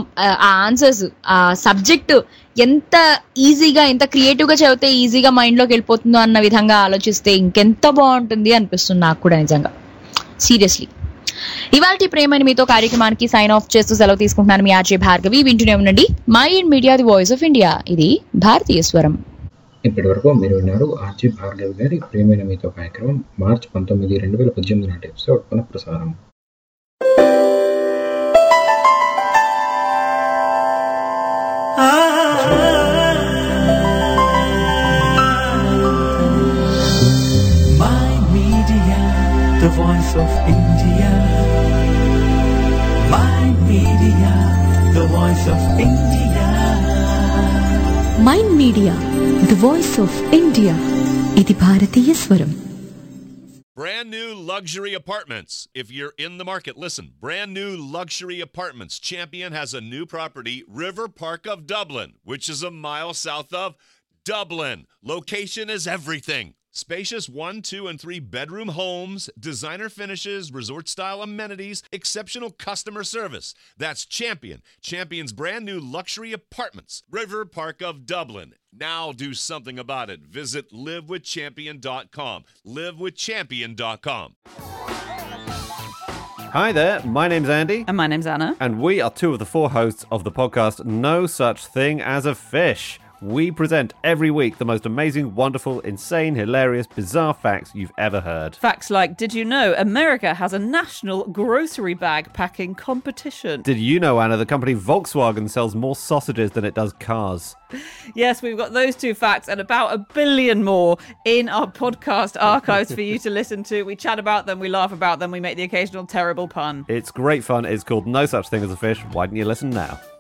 ఆ ఆన్సర్స్ ఆ సబ్జెక్ట్ ఎంత ఈజీగా ఎంత క్రియేటివ్ గా చదివితే ఈజీగా మైండ్ లోకి వెళ్ళిపోతుందో అన్న విధంగా ఆలోచిస్తే ఇంకెంత బాగుంటుంది అనిపిస్తుంది నాకు కూడా నిజంగా సీరియస్లీ ఇవాళ ప్రేమని మీతో కార్యక్రమానికి సైన్ ఆఫ్ చేస్తూ సెలవు తీసుకుంటున్నాను మీ ఆర్జే భార్గవి వింటూనే ఉండండి MyInd media the voice of India ఇది భారతీయ స్వరం ఇప్పటి వరకు మీరు విన్నారు ఆర్జీ భార్గవి గారి ప్రేమైన మీతో కార్యక్రమం మార్చి పంతొమ్మిది రెండు వేల పద్దెనిమిది నాటి ఎపిసోడ్ పునఃప్రసారం My media, the voice of India. My media, the voice of India. MyInd media the voice of India ఇది భారతీయ స్వరం Brand new luxury apartments. If you're in the market, listen. Brand new luxury apartments. Champion has a new property, River Park of Dublin, which is a mile south of Dublin. Location is everything. Spacious one, two, and three bedroom homes, designer finishes, resort style amenities, exceptional customer service. That's Champion. Champion's brand new luxury apartments, River Park of Dublin. Now do something about it. Visit livewithchampion.com. Livewithchampion.com. Hi there, my name's Andy. And my name's Anna. And we are two of the four hosts of the podcast No Such Thing as a Fish. We present every week the most amazing, wonderful, insane, hilarious, bizarre facts you've ever heard. Facts like Did you know America has a national grocery bag packing competition? Did you know, Anna, the company Volkswagen sells more sausages than it does cars? Yes, we've got those two facts and about a billion more in our podcast archives for you to listen to. We chat about them, we laugh about them, we make the occasional terrible pun. It's great fun. It's called No Such Thing as a Fish. Why don't you listen now?